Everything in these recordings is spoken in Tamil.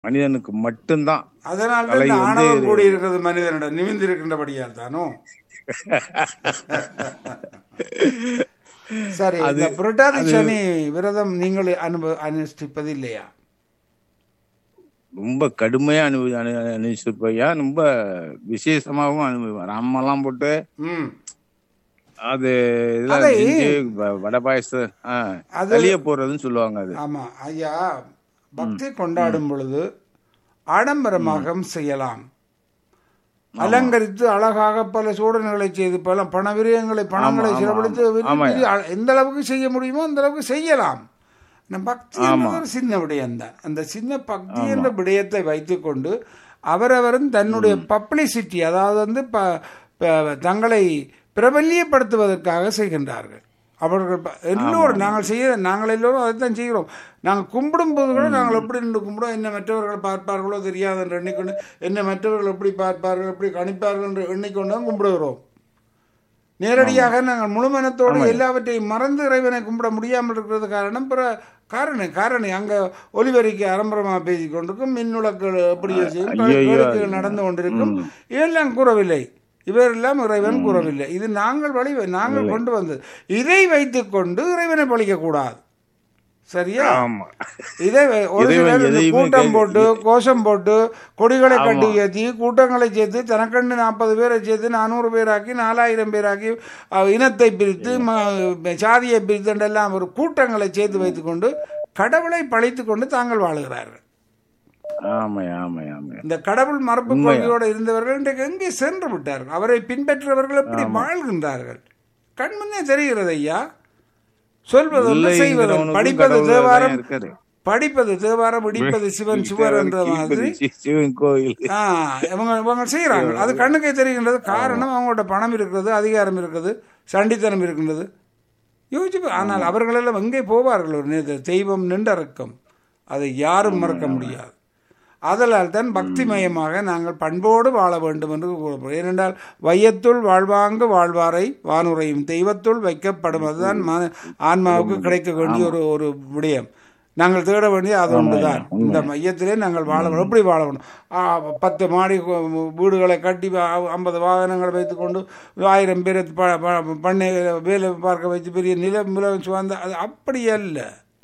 மனிதனுக்கு மட்டும்தான் அதனால் கலை தான் வந்து- ஆணவம் கூடி இருக்கிறது மனிதனிடம் நிமிர்ந்து இருக்கின்றபடியால் தானோ சரி இந்த புரட்டாதி சனி விரதம் நீங்கள் அனுபவ அனுஷ்டிப்பது இல்லையா ரொம்ப கடுமையா அனு அனு அனுப்பிச்சிருப்பையா ரொம்ப விசேஷமாகவும் அனுபவம் ராமெல்லாம் போட்டு ம் அது இதெல்லாம் அதை- செஞ்சு வ- வடை பாயசம் ஆ, அது- வெளிய போறதுன்னு சொல்லுவாங்க அது ஆமா ஐயா பக்தி கொண்டாடும் பொழுது ஆடம்பரமாக செய்யலாம் அலங்கரித்து அழகாக பல சூடனைகளை செய்து பல பண விரயங்களை பணங்களை ஆமா, செலவழித்து ஆமா. விரும்பி ஆமா. விரும்பி அ- எந்த அளவுக்கு செய்ய முடியுமோ அந்த அளவுக்கு செய்யலாம் நம்ம பக்தி என்பது ஒரு சின்ன விடயம்தான் அந்த சின்ன பக்தி என்ற விடயத்தை வைத்துக்கொண்டு அவரவரும் தன்னுடைய பப்ளிசிட்டி அதாவது வந்து ப- ப- தங்களை பிரபல்யப்படுத்துவதற்காக செய்கின்றார்கள் அவர்கள் ப- எல்லோரும் நாங்கள் செய்ய நாங்கள் எல்லோரும் அதைத்தான் செய்கிறோம் நாங்கள் கும்பிடும் போது கூட நாங்கள் எப்படி நின்று கும்பிடுவோம் என்ன மற்றவர்கள் பார்ப்பார்களோ தெரியாது என்று எண்ணிக்கொண்டு என்ன மற்றவர்கள் எப்படி பார்ப்பார்கள் எப்படி கணிப்பார்கள் என்று எண்ணிக்கொண்டு தான் கும்பிடுகிறோம் நேரடியாக நாங்கள் முழுமனத்தோடு எல்லாவற்றையும் மறந்து இறைவனை கும்பிட முடியாமல் இருக்கிறது காரணம் பிற காரணம் காரணம் அங்க ஒலிவரிக்கு அரம்பரமா பேசிக் கொண்டிருக்கும் மின்னுலக்கள் எப்படி செய்யும் ஐயையோ. வேலைகள் நடந்து கொண்டிருக்கும் இதெல்லாம் கூறவில்லை இவரெல்லாம் இறைவன் கூறவில்லை இது நாங்கள் வழி நாங்கள் கொண்டு வந்தது இதை வைத்துக் கொண்டு இறைவனை பழிக்க கூடாது சரியா ஆமா இதை வே- ஒரு இறைவன் சிலர் இந்த எதையுமே கூட்டம் கேட்க- போட்டு கோஷம் போட்டு கொடிகளை கட்டி ஏற்றி கூட்டங்களை சேர்த்து தனக்கண்டு நாற்பது பேரை சேர்த்து நானூறு பேராக்கி நாலாயிரம் பேராக்கி அஹ், இனத்தை பிரித்து ம- சாதியை பிரித்து எல்லாம் ஒரு கூட்டங்களை சேர்த்து வைத்துக்கொண்டு கடவுளை பழித்து கொண்டு தாங்கள் வாழுகிறார்கள் ஆமாய்யா ஆமாய்யா ஆமாய்யா இந்த கடவுள் மரபு கொள்கையோடு இருந்தவர்கள் இன்றைக்கு எங்கே சென்று விட்டார்கள் அவரை பின்பற்றவர்கள் எப்படி வாழ்கின்றார்கள் கண்முன்னே தெரிகிறது ஐயா சொல்வது ஒன்று, செய்வது ஒன்று. இல்லைங்கிறவனுக்கும் படிப்பது கடவுள் தேவாரம் தான் இருக்காரு. படிப்பது தேவாரம் இடிப்பது சிவன் சுவர் என்ற மாதிரி சி- சிவன் கோயில் ஆ, இவங்க இவங்க செய்யறாங்க அது கண்ணுக்கே தெரிகின்றது காரணம் அவங்களோட பணம் இருக்கிறது அதிகாரம் இருக்குது சண்டித்தனம் இருக்கின்றது யோசிச்சு பா- ஆனால் அவர்களெல்லாம் எங்கே போவார்கள் ஒரு நேரத்தில் தெய்வம் நின்றறக்கம் அதை யாரும் மறக்க முடியாது அதனால் தான் பக்திமயமாக நாங்கள் பண்போடு வாழ வேண்டும் என்று கூறப்படும் ஏனென்றால் வையத்துள் வாழ்வாங்கு வாழ்வாரை வானுரையும் தெய்வத்துள் வைக்கப்படும் அதுதான் மன- ஆன்மாவுக்கு கிடைக்க வேண்டிய ஒரு ஒரு விடயம் நாங்கள் தேட வேண்டிய அது ஒன்றுதான் இந்த மையத்திலே நாங்கள் வாழ வேண்டும் எப்படி வாழ வேண்டும் ஆ, பத்து மாடி கு- வீடுகளை கட்டி ஐம்பது வாகனங்களை வைத்துக்கொண்டு ஆயிரம் பேரை ப- ப- பண்ணை வேலை பார்க்க வைத்து பெரிய நிலம் நிலம் சுவாந்த அது அப்படி அல்ல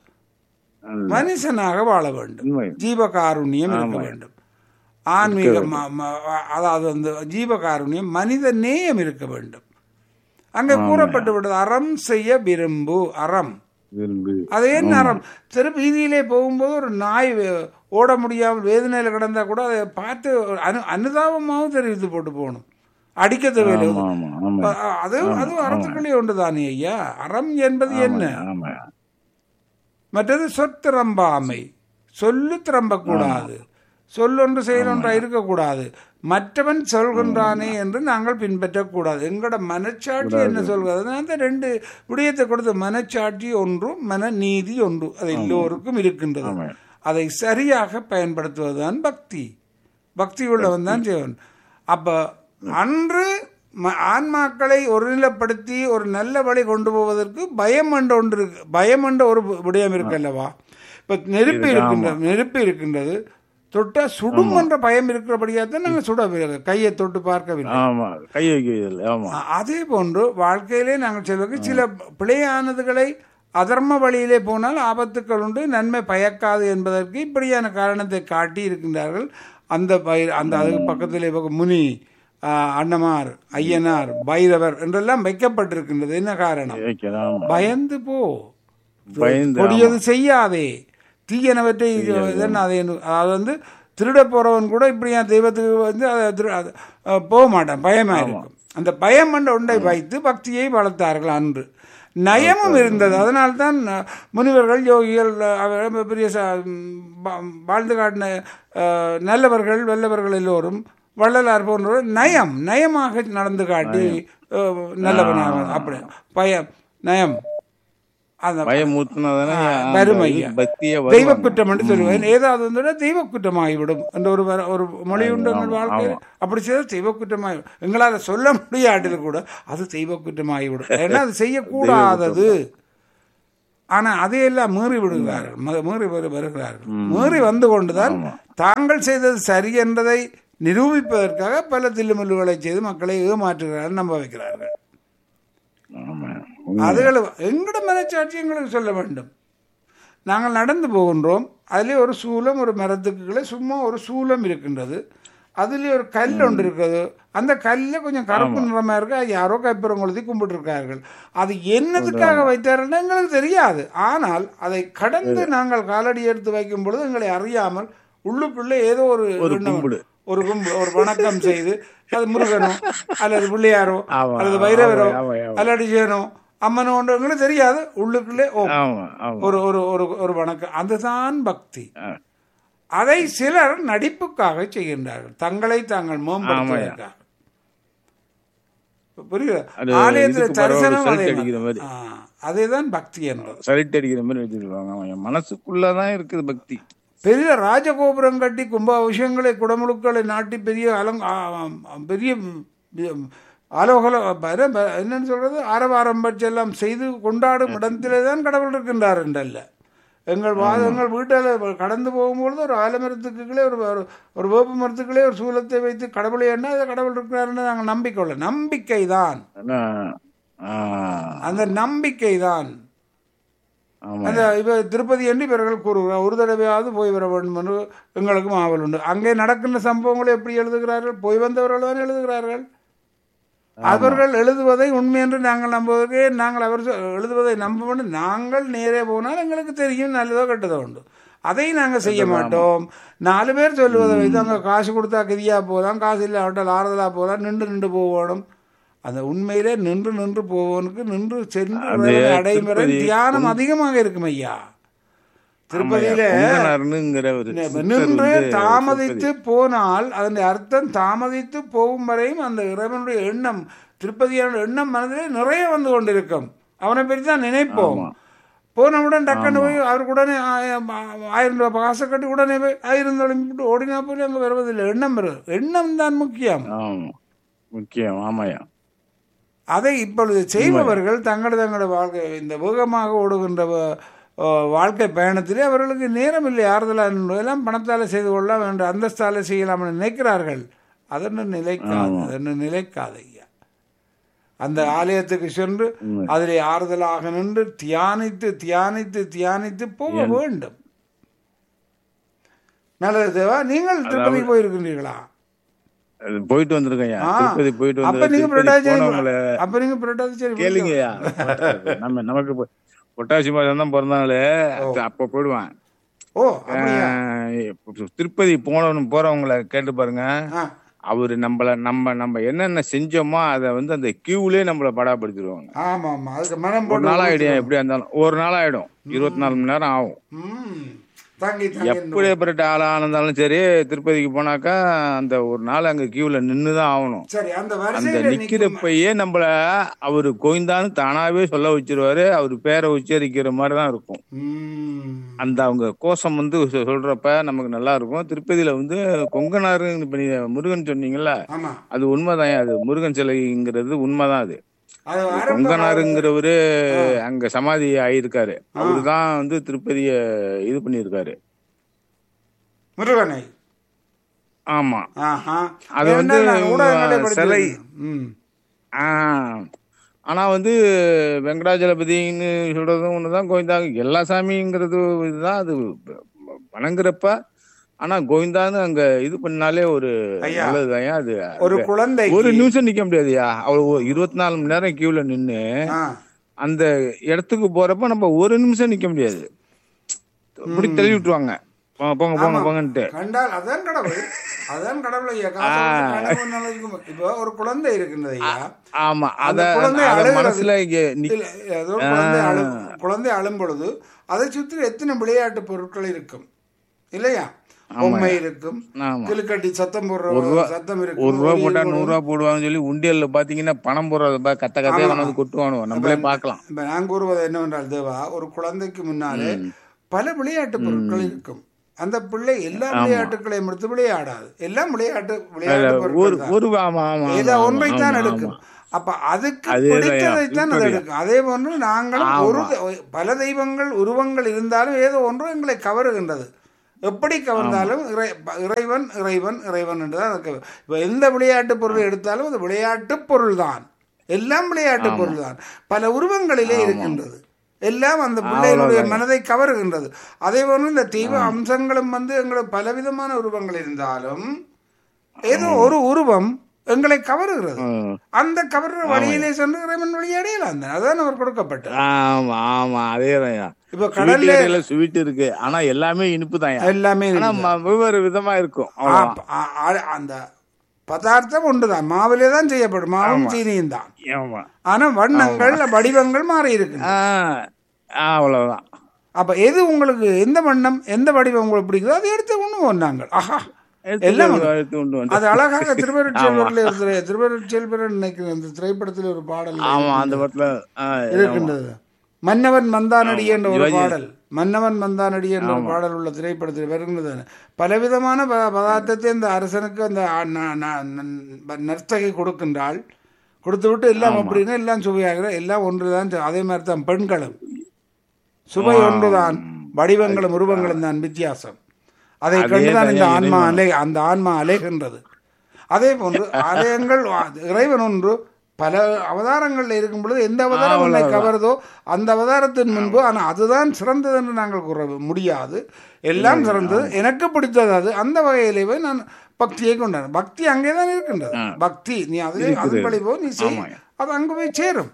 மனுஷனாக வாழ வேண்டும் உண்மை. ஜீவகாருண்யம் இருக்க வேண்டும் ஆன்மீக ம- ம- அதாவது அந்த ஜீவகாருண்யம் மனித நேயம் இருக்க வேண்டும் அங்கே கூறப்பட்டு விட்டது அறம் செய்ய விரும்பு அறம் விரும்பு அது என்ன அறம் சிறு வீதியிலே போகும்போது ஒரு நாய் வே- ஓட முடியாமல் வேதனையில் கிடந்தா கூட அதை பார்த்து ஒரு அனு அனுதாபமாகவும் தெரிவித்து போட்டு போகணும் அடிக்க தேவையில்லை ஆமா ஆமா ஆமா அ- அது அது அறத்துக்குள்ளே ஒன்று தானே ஐயா அறம் என்பது என்ன ஆமா மற்றது சொத்திரம்பாமை சொல்லு திரம்பக்கூடாது சொல்லொன்று செயலொன்றா இருக்கக்கூடாது மற்றவன் சொல்கின்றானே என்று நாங்கள் பின்பற்றக்கூடாது எங்களோட மனச்சாட்சி என்ன சொல்கிறது அந்த ரெண்டு விடயத்தை கொடுத்த மனச்சாட்சி ஒன்று மன நீதி ஒன்று அது எல்லோருக்கும் இருக்கின்றது அதை சரியாக பயன்படுத்துவதுதான் பக்தி பக்தி உள்ளவன் தான் செய்வன் அப்ப அன்று ம- ஆன்மாக்களை ஒருநிலைப்படுத்தி ஒரு நல்ல வழி கொண்டு போவதற்கு பயம் என்ற ஒன்று இருக்கு பயம் என்ற ஒரு விடயம் இருக்கு அல்லவா இப்ப நெருப்பு இருக்கின்றது நெருப்பு இருக்கின்றது தொட்டா சுடும் என்ற பயம் இருக்கிறபடியாக தான் நாங்கள் சுட கையை தொட்டு பார்க்கவில்லை ஆமா கை வைக்கிறது ஆமா அ- அதே போன்று வாழ்க்கையிலே நாங்கள் சொல்வது சில பிழையானதுகளை அதர்ம வழியிலே போனால் ஆபத்துக்கள் உண்டு நன்மை பயக்காது என்பதற்கு இப்படியான காரணத்தை காட்டி இருக்கின்றார்கள் அந்த பை- அந்த அதுக்கு பக்கத்திலே பக்க- முனி ஆ, அன்னமார் ஐயனார் பைரவர் என்றெல்லாம் வைக்கப்பட்டிருக்கின்றது என்ன காரணம் வைக்கிறது ஆமா பயந்து போ பயந்து, கொடியது செய்யாதே தீயனவற்றை இதென்ன அதை அதாவது வந்து திருட போறவன் கூட இப்படியா தெய்வத்துக்கு வந்து அதை திரு- அது, அஹ், போக மாட்டான் பயமா இருக்கும் அந்த பயம் என்ற ஒன்றை வைத்து பக்தியை வளர்த்தார்கள் அன்று நயமும் இருந்தது அதனால்தான் அஹ், முனிவர்கள் யோகிகள் அஹ், அவர் பெரிய ச- ம், பா- வாழ்ந்து காட்டின அஹ், நல்லவர்கள் வல்லவர்கள் எல்லோரும் வள்ளலார் போன்றவர் நயம் நயமாக நடந்து காட்டி அஹ், நல்லவனாக அப்படி பயம் நயம் அந்த பயம் ஊத்துனாதானே வரும் ஐயா. பக்திய தெய்வ குற்றம் என்று சொல்லுவேன் ஏதாவது வந்து தெய்வ குற்றமாகிவிடும் என்ற ஒரு வர- ஒரு மொழி உண்டு எங்கள் வாழ்க்கையில் அப்படி செய்தால் தெய்வ குற்றமாகி எங்களால் சொல்ல முடியாட்டில் கூட அது தெய்வ குற்றமாகிவிடும் ஏன்னா அது செய்யக்கூடாதது ஆனா அதையெல்லாம் மீறி விடுகிறார்கள் ம- மீறி வரு- வருகிறார்கள் மீறி வந்து கொண்டுதான் தாங்கள் செய்தது சரி என்பதை நிரூபிப்பதற்காக பல தில்லுமுல்லுகளை செய்து மக்களை ஏமாற்றுகிறார்கள் நம்ப வைக்கிறார்கள் ஆமா அதுகளை எங்கட மனச்சாட்சி எங்களுக்கு சொல்ல வேண்டும் நாங்கள் நடந்து போகின்றோம் அதிலே ஒரு சூலம் ஒரு மரத்துக்குள்ளே சும்மா ஒரு சூலம் இருக்கின்றது அதுலேயே ஒரு கல் ஒன்று இருக்குது அந்த கல்லில் கொஞ்சம் கருப்பு நிறமா இருக்கு அது யாரோ கைப்புறங்குளத்தி கும்பிட்டுருக்கார்கள் அது என்னதுக்காக வைத்தார்கள் எங்களுக்கு தெரியாது ஆனால் அதை கடந்து நாங்கள் காலடி எடுத்து வைக்கும் பொழுது எங்களை அறியாமல் உள்ளுக்குள்ளே ஏதோ ஒரு எண்ணம் கும்பிடு. ஒரு கும்பு ஒரு வணக்கம் செய்து அது முருகனோ அல்லது பிள்ளையாரோ ஆமா, அல்லது பைரவரோ ஆமா, ஆமா. அல்லது ஜேனோ அம்மனோ எங்களுக்கு தெரியாது உள்ளுக்குள்ளே ஓ ஆமா ஆமா ஒரு ஒரு ஒரு ஒரு வணக்கம் அதுதான் பக்தி ஆ. அதை சிலர் நடிப்புக்காக செய்கின்றார்கள் தங்களை தாங்கள் மேம்படுத்துவதற்காக புரியுதா அது ஆலயத்தில் இதுக்கு பரவாயில்ல, தரிசனம் சலிட்டு அதே அடிக்கிற மாதிரி. மாதிரி. ஆ, அதேதான் பக்தி என்பது சலிட்டு அடிக்கிற மாதிரி வச்சிருக்காங்க அவன் என் மனசுக்குள்ளதான் இருக்குது பக்தி பெரிய ராஜகோபுரம் கட்டி கும்பாபிஷேகங்களை குடமுழுக்களை நாட்டி பெரிய அலங் ஆ, ஆ, பெரிய ம், ஆலோகல பர- ப- என்னன்னு சொல்றது ஆரவாரம் எல்லாம் செய்து கொண்டாடும் இடத்திலே தான் கடவுள் இருக்கின்றார் என்றல்ல எங்கள் வா எங்கள் வீட்டில் கடந்து போகும்பொழுது ஒரு ஆலமரத்துக்குள்ளே ஒரு ஒரு- ஒரு வேப்ப மரத்துக்குள்ளே ஒரு சூலத்தை வைத்து கடவுளை என்ன அதை கடவுள் இருக்கிறாருன்னு நாங்கள் நம்பிக்கொள்ள நம்பிக்கை தான் ஆனா, ஆ, அந்த நம்பிக்கை தான் ஆமா அந்த இப்போ திருப்பதி என்று இவர்கள் கூறுகிறார் ஒரு தடவையாவது போய் வர வேண்டும் என்று எங்களுக்கும் ஆவல் உண்டு அங்கே நடக்கின்ற சம்பவங்களை எப்படி எழுதுகிறார்கள் போய் வந்தவர்கள் தான் எழுதுகிறார்கள் அவர்கள் எழுதுவதை உண்மை என்று நாங்கள் நம்புவதற்கு நாங்கள் அவர் சொ- எழுதுவதை நம்ப வேண்டும் நாங்கள் நேரே போனால் எங்களுக்கு தெரியும் நல்லதோ கெட்டதோ உண்டு அதை நாங்கள் செய்ய மாட்டோம் நாலு பேர் சொல்லுவதை வைத்து அங்கே காசு கொடுத்தா கதியா போகலாம் காசு இல்லாவிட்டால் ஆறுதலாக போகலாம் நின்று நின்று போகணும் அந்த உண்மையிலே நின்று நின்று போவனுக்கு நின்று சென்று அது அடைமுறை திருப்பதி தியானம் அதிகமாக இருக்கும் ஐயா திருப்பதியில பொங்கனாருங்கிற ஒரு சித்தர் நின்று வந்து தாமதித்து போனால் அதன் அர்த்தம் தாமதித்து போகும் வரையும் அந்த இறைவனுடைய எண்ணம் திருப்பதியான எண்ணம் மனதிலே நிறைய வந்து கொண்டிருக்கும் அவனை பற்றி தான் நினைப்போம் போனவுடன் டக்குன்னு போய் அவருக்கு உடனே ஆயிரம் ஆயிரம் ரூபாய் காசை கட்டி உடனே போய் ஆயிரம் தொலைஞ்சிட்டு ஓடினா போய் அங்கே வருவதில்லை எண்ணம் வருது எண்ணம் தான் முக்கியம் ஆமா முக்கியம் ஆமாயா அதை இப்பொழுது செய்பவர்கள் தங்களது தங்களோட வாழ்க்கை இந்த வேகமாக ஓடுகின்ற வ- அஹ் வாழ்க்கை பயணத்திலே அவர்களுக்கு நேரம் இல்லை ஆறுதலாக எல்லாம் பணத்தால் செய்து கொள்ளலாம் என்ற அந்தஸ்தால செய்யலாம் என்று நினைக்கிறார்கள் அதன்னு நிலைக்காது அதன்னு நிலைக்காது ஐயா அந்த ஆலயத்துக்கு சென்று அதிலே ஆறுதலாக நின்று தியானித்து தியானித்து தியானித்து போக வேண்டும் நல்லது தேவா நீங்கள் திருப்பதி போயிருக்கின்றீர்களா அது போயிட்டு வந்திருக்கேன்யா ஆ. திருப்பதி போயிட்டு அப்ப வந்து நீங்க திருப்பதி புரட்டாச்சி போனவங்கள அப்ப நீங்க புரட்டாச்சி சரி கேளுங்கய்யா நம்ம நமக்கு பொ- பொட்டாசி மாதம் தான் பிறந்தாங்களே அப்ப போயிடுவான் ஓ அப்படியா ஆஹ் திருப்பதி போனவனு போறவங்கள கேட்டு பாருங்க ஆ, அவரு நம்மள நம்ம நம்ம என்னென்ன செஞ்சோமோ அதை வந்து அந்த கியூலே நம்மள படாப்படுத்திடுவாங்க ஆமா ஆமா அதுக்கு மனம் ஒரு போட்டு நாள் ஆயிடும் எப்படியா இருந்தாலும் ஒரு நாள் ஆயிடும் இருபத்தி நாலு மணி நேரம் ஆகும் ம், தங்கி தங்கி எப்படிப்பட்ட ஆளா இருந்தாலும் சரி திருப்பதிக்கு போனாக்கா அந்த ஒரு நாள் அங்க கியூல நின்னுதான் ஆகணும் சரி அந்த அந்த வரிசையில நிக்கும் நிக்கிறப்பயே நம்மள அவரு கோயிந்தான்னு தானாவே சொல்ல வச்சிருவாரு அவர் பேரை உச்சரிக்கிற மாதிரிதான் இருக்கும் ம், அந்த அவங்க கோஷம் வந்து சொ- சொல்றப்ப நமக்கு நல்லா இருக்கும் திருப்பதியில வந்து கொங்கனாரு இப்ப நீங்க முருகன் சொன்னீங்கல்ல ஆமா அது உண்மைதான் அது முருகன் சிலைங்கிறது உண்மைதான் அது அது ஆரம்ப கொங்கனாருங்கிறவரு அங்க சமாதி ஆயிருக்காரு அவருதான் வந்து திருப்பதிய இது பண்ணியிருக்காரு முருகனை ஆமா ஆஹா அது ஏன்னா வந்து நான் ஊடகங்களே உங்க படிச்சிருக்கேன். சிலை. ம் ஆஹ் ஆனா வந்து வெங்கடாஜலபதின்னு சொல்றதும் ஒண்ணுதான் கோவிந்தாங்க எல்லா சாமிங்கிறது இதுதான் அது வணங்குறப்ப ஆனா கோவிந்தான்னு அங்க இது பண்ணாலே ஒரு ஐயா, நல்லதுதான் அது ஒரு குழந்தை ஒரு நிமிஷம் நிக்க முடியாதுயா அவ்வளவு இருபத்தி நாலு மணி நேரம் கியூல நின்னு அந்த இடத்துக்கு போறப்ப நம்ம ஒரு நிமிஷம் நிக்க முடியாது இப்படி தள்ளி விட்டுருவாங்க போங்க போங்க போங்க போங்கன்ட்டு கண்டால் அதான் கடவுள் அதான் கடவுள் ஐயா காசு கொடுத்து கனவு நல்லதுக்கும். இப்போ ஒரு குழந்தை இருக்கின்றது ஐயா ஆமா அந்த அத குழந்தை அத அழுகிறது. மனசுல இங்க நி- இல்ல, ஏதோ குழந்தை அழு குழந்தை அழும் பொழுது அதை சுற்றி எத்தனை விளையாட்டு பொருட்கள் இருக்கும் இல்லையா பொம்மை இருக்கும் ஆமா கிளுக்கட்டி சத்தம் போடுற சத்தம் ஒரு இருக்கும் ரூபா போட்டா நூறு ரூபா போடுவாங்கன்னு சொல்லி உண்டியல்ல பாத்தீங்கன்னா பணம் போடுறத பா- கத்த கத்தையா கொண்டாந்து கொட்டுவானுவோ நம்மளே பாக்கலாம் இப்ப நான் கூறுவது என்னவென்றால் தேவா ஒரு குழந்தைக்கு முன்னாலே பல விளையாட்டு பொருட்கள் இருக்கும் அந்த பிள்ளை எல்லா விளையாட்டுகளையும் எடுத்து விளையாடாது எல்லாம் விளையாட்டு விளையாட்டு ஒரு பொருட்கள் தான். ஒரு ஆமா ஆமா ஏதோ ஆமா, ஒன்றைத்தான் ஆமா, எடுக்கும் ஆமா. அப்ப அதுக்கு அதே தான், பிடித்ததைத்தான் அது Victoria. எடுக்கும் அதே போன்று நாங்களும் ஆமா. ஒரு தெ- பல தெய்வங்கள் உருவங்கள் இருந்தாலும் ஏதோ ஒன்று எங்களை கவருகின்றது எப்படி கவர்ந்தாலும் இறை ப- இறைவன் இறைவன் இறைவன் என்றுதான் அதுக்கு இப்போ எந்த விளையாட்டு பொருள் எடுத்தாலும் அது விளையாட்டு பொருள் தான் எல்லாம் விளையாட்டு பொருள் தான் பல உருவங்களிலே இருக்கின்றது எல்லாம் அந்த பிள்ளைகளுடைய மனதை கவருகின்றது அதே போன்று இந்த தெய்வ அம்சங்களும் வந்து எங்களுக்கு பலவிதமான உருவங்கள் இருந்தாலும் ஏதோ ஒரு உருவம் எங்களை கவருகிறது ம். அந்த கவர்ற வழியிலே சென்று இறைவன் வழி அடையலாம் தான் அதுதான் அவர் கொடுக்கப்பட்டது ஆமா ஆமா அதேதான் இப்ப கடல்ல கடல்ல ஸ்வீட் இருக்கு ஆனா எல்லாமே இனிப்பு தான் எல்லாமே ஆனா இருக்குது. ம- வெவ்வேறு விதமா இருக்கும் ஆ, அவ்வளவுதான். ஆ, ஆ, அந்த பதார்த்தம் ஒன்றுதான் மாவிலே தான் செய்யப்படும் மாவும் சீனியும் தான் ஆமா ஆனா வண்ணங்கள் வடிவங்கள் மாறி இருக்கு ஆ, ஆ, அவ்வளவுதான் அப்ப எது உங்களுக்கு எந்த வண்ணம் எந்த வடிவம் உங்களுக்கு பிடிக்குதோ அதை எடுத்து ஒண்ணு நாங்கள் ஆஹா எடுத்து எல்லாம் கொண்டு வா, எடுத்து கொண்டு வந்து அது அழகாக திருவருட்செல்வரில் இருக்கிற திருவருட்செல்வர் நினைக்கிறேன் அந்த திரைப்படத்தில் ஒரு பாடல் ஆமா அந்த படத்துல ஆ, இருக்கின்றது மன்னவன் மந்தானடி என்ற ஒரு சிவாஜி. பாடல் மன்னவன் மந்தானடி என்ற ஒரு பாடல் உள்ள திரைப்படத்தில் வருகின்றது பலவிதமான ப- பதார்த்தத்தை இந்த அரசனுக்கு அந்த ஆ- ந- ந- ந- நர்த்தகி கொடுக்கின்றாள் கொடுத்து விட்டு எல்லாம் அப்படின்னா எல்லாம் சுவையாகிற எல்லாம் ஒன்றுதான் செ- அதே மாதிரி தான் பெண்களும் சுவை ஒன்றுதான் வடிவங்களும் உருவங்களும் தான் வித்தியாசம் அதை கண்டுதான் இந்த ஆன்மா அலை அந்த ஆன்மா அலைகின்றது அதே போன்று அலையங்கள் இறைவன் ஒன்று பல அவதாரங்கள்ல இருக்கும் பொழுது எந்த அவதாரம் உன்னை கவருதோ அந்த அவதாரத்தின் முன்பு ஆனால் அதுதான் சிறந்தது என்று நாங்கள் கூற முடியாது எல்லாம் சிறந்தது எனக்கு பிடித்தது அது அந்த வகையிலே போய் நான் பக்தியை கொண்டாடு பக்தி அங்கே தான் இருக்கின்றது பக்தி நீ அதிலே அதன் வழி போ நீ செய் அது அங்கு போய் சேரும்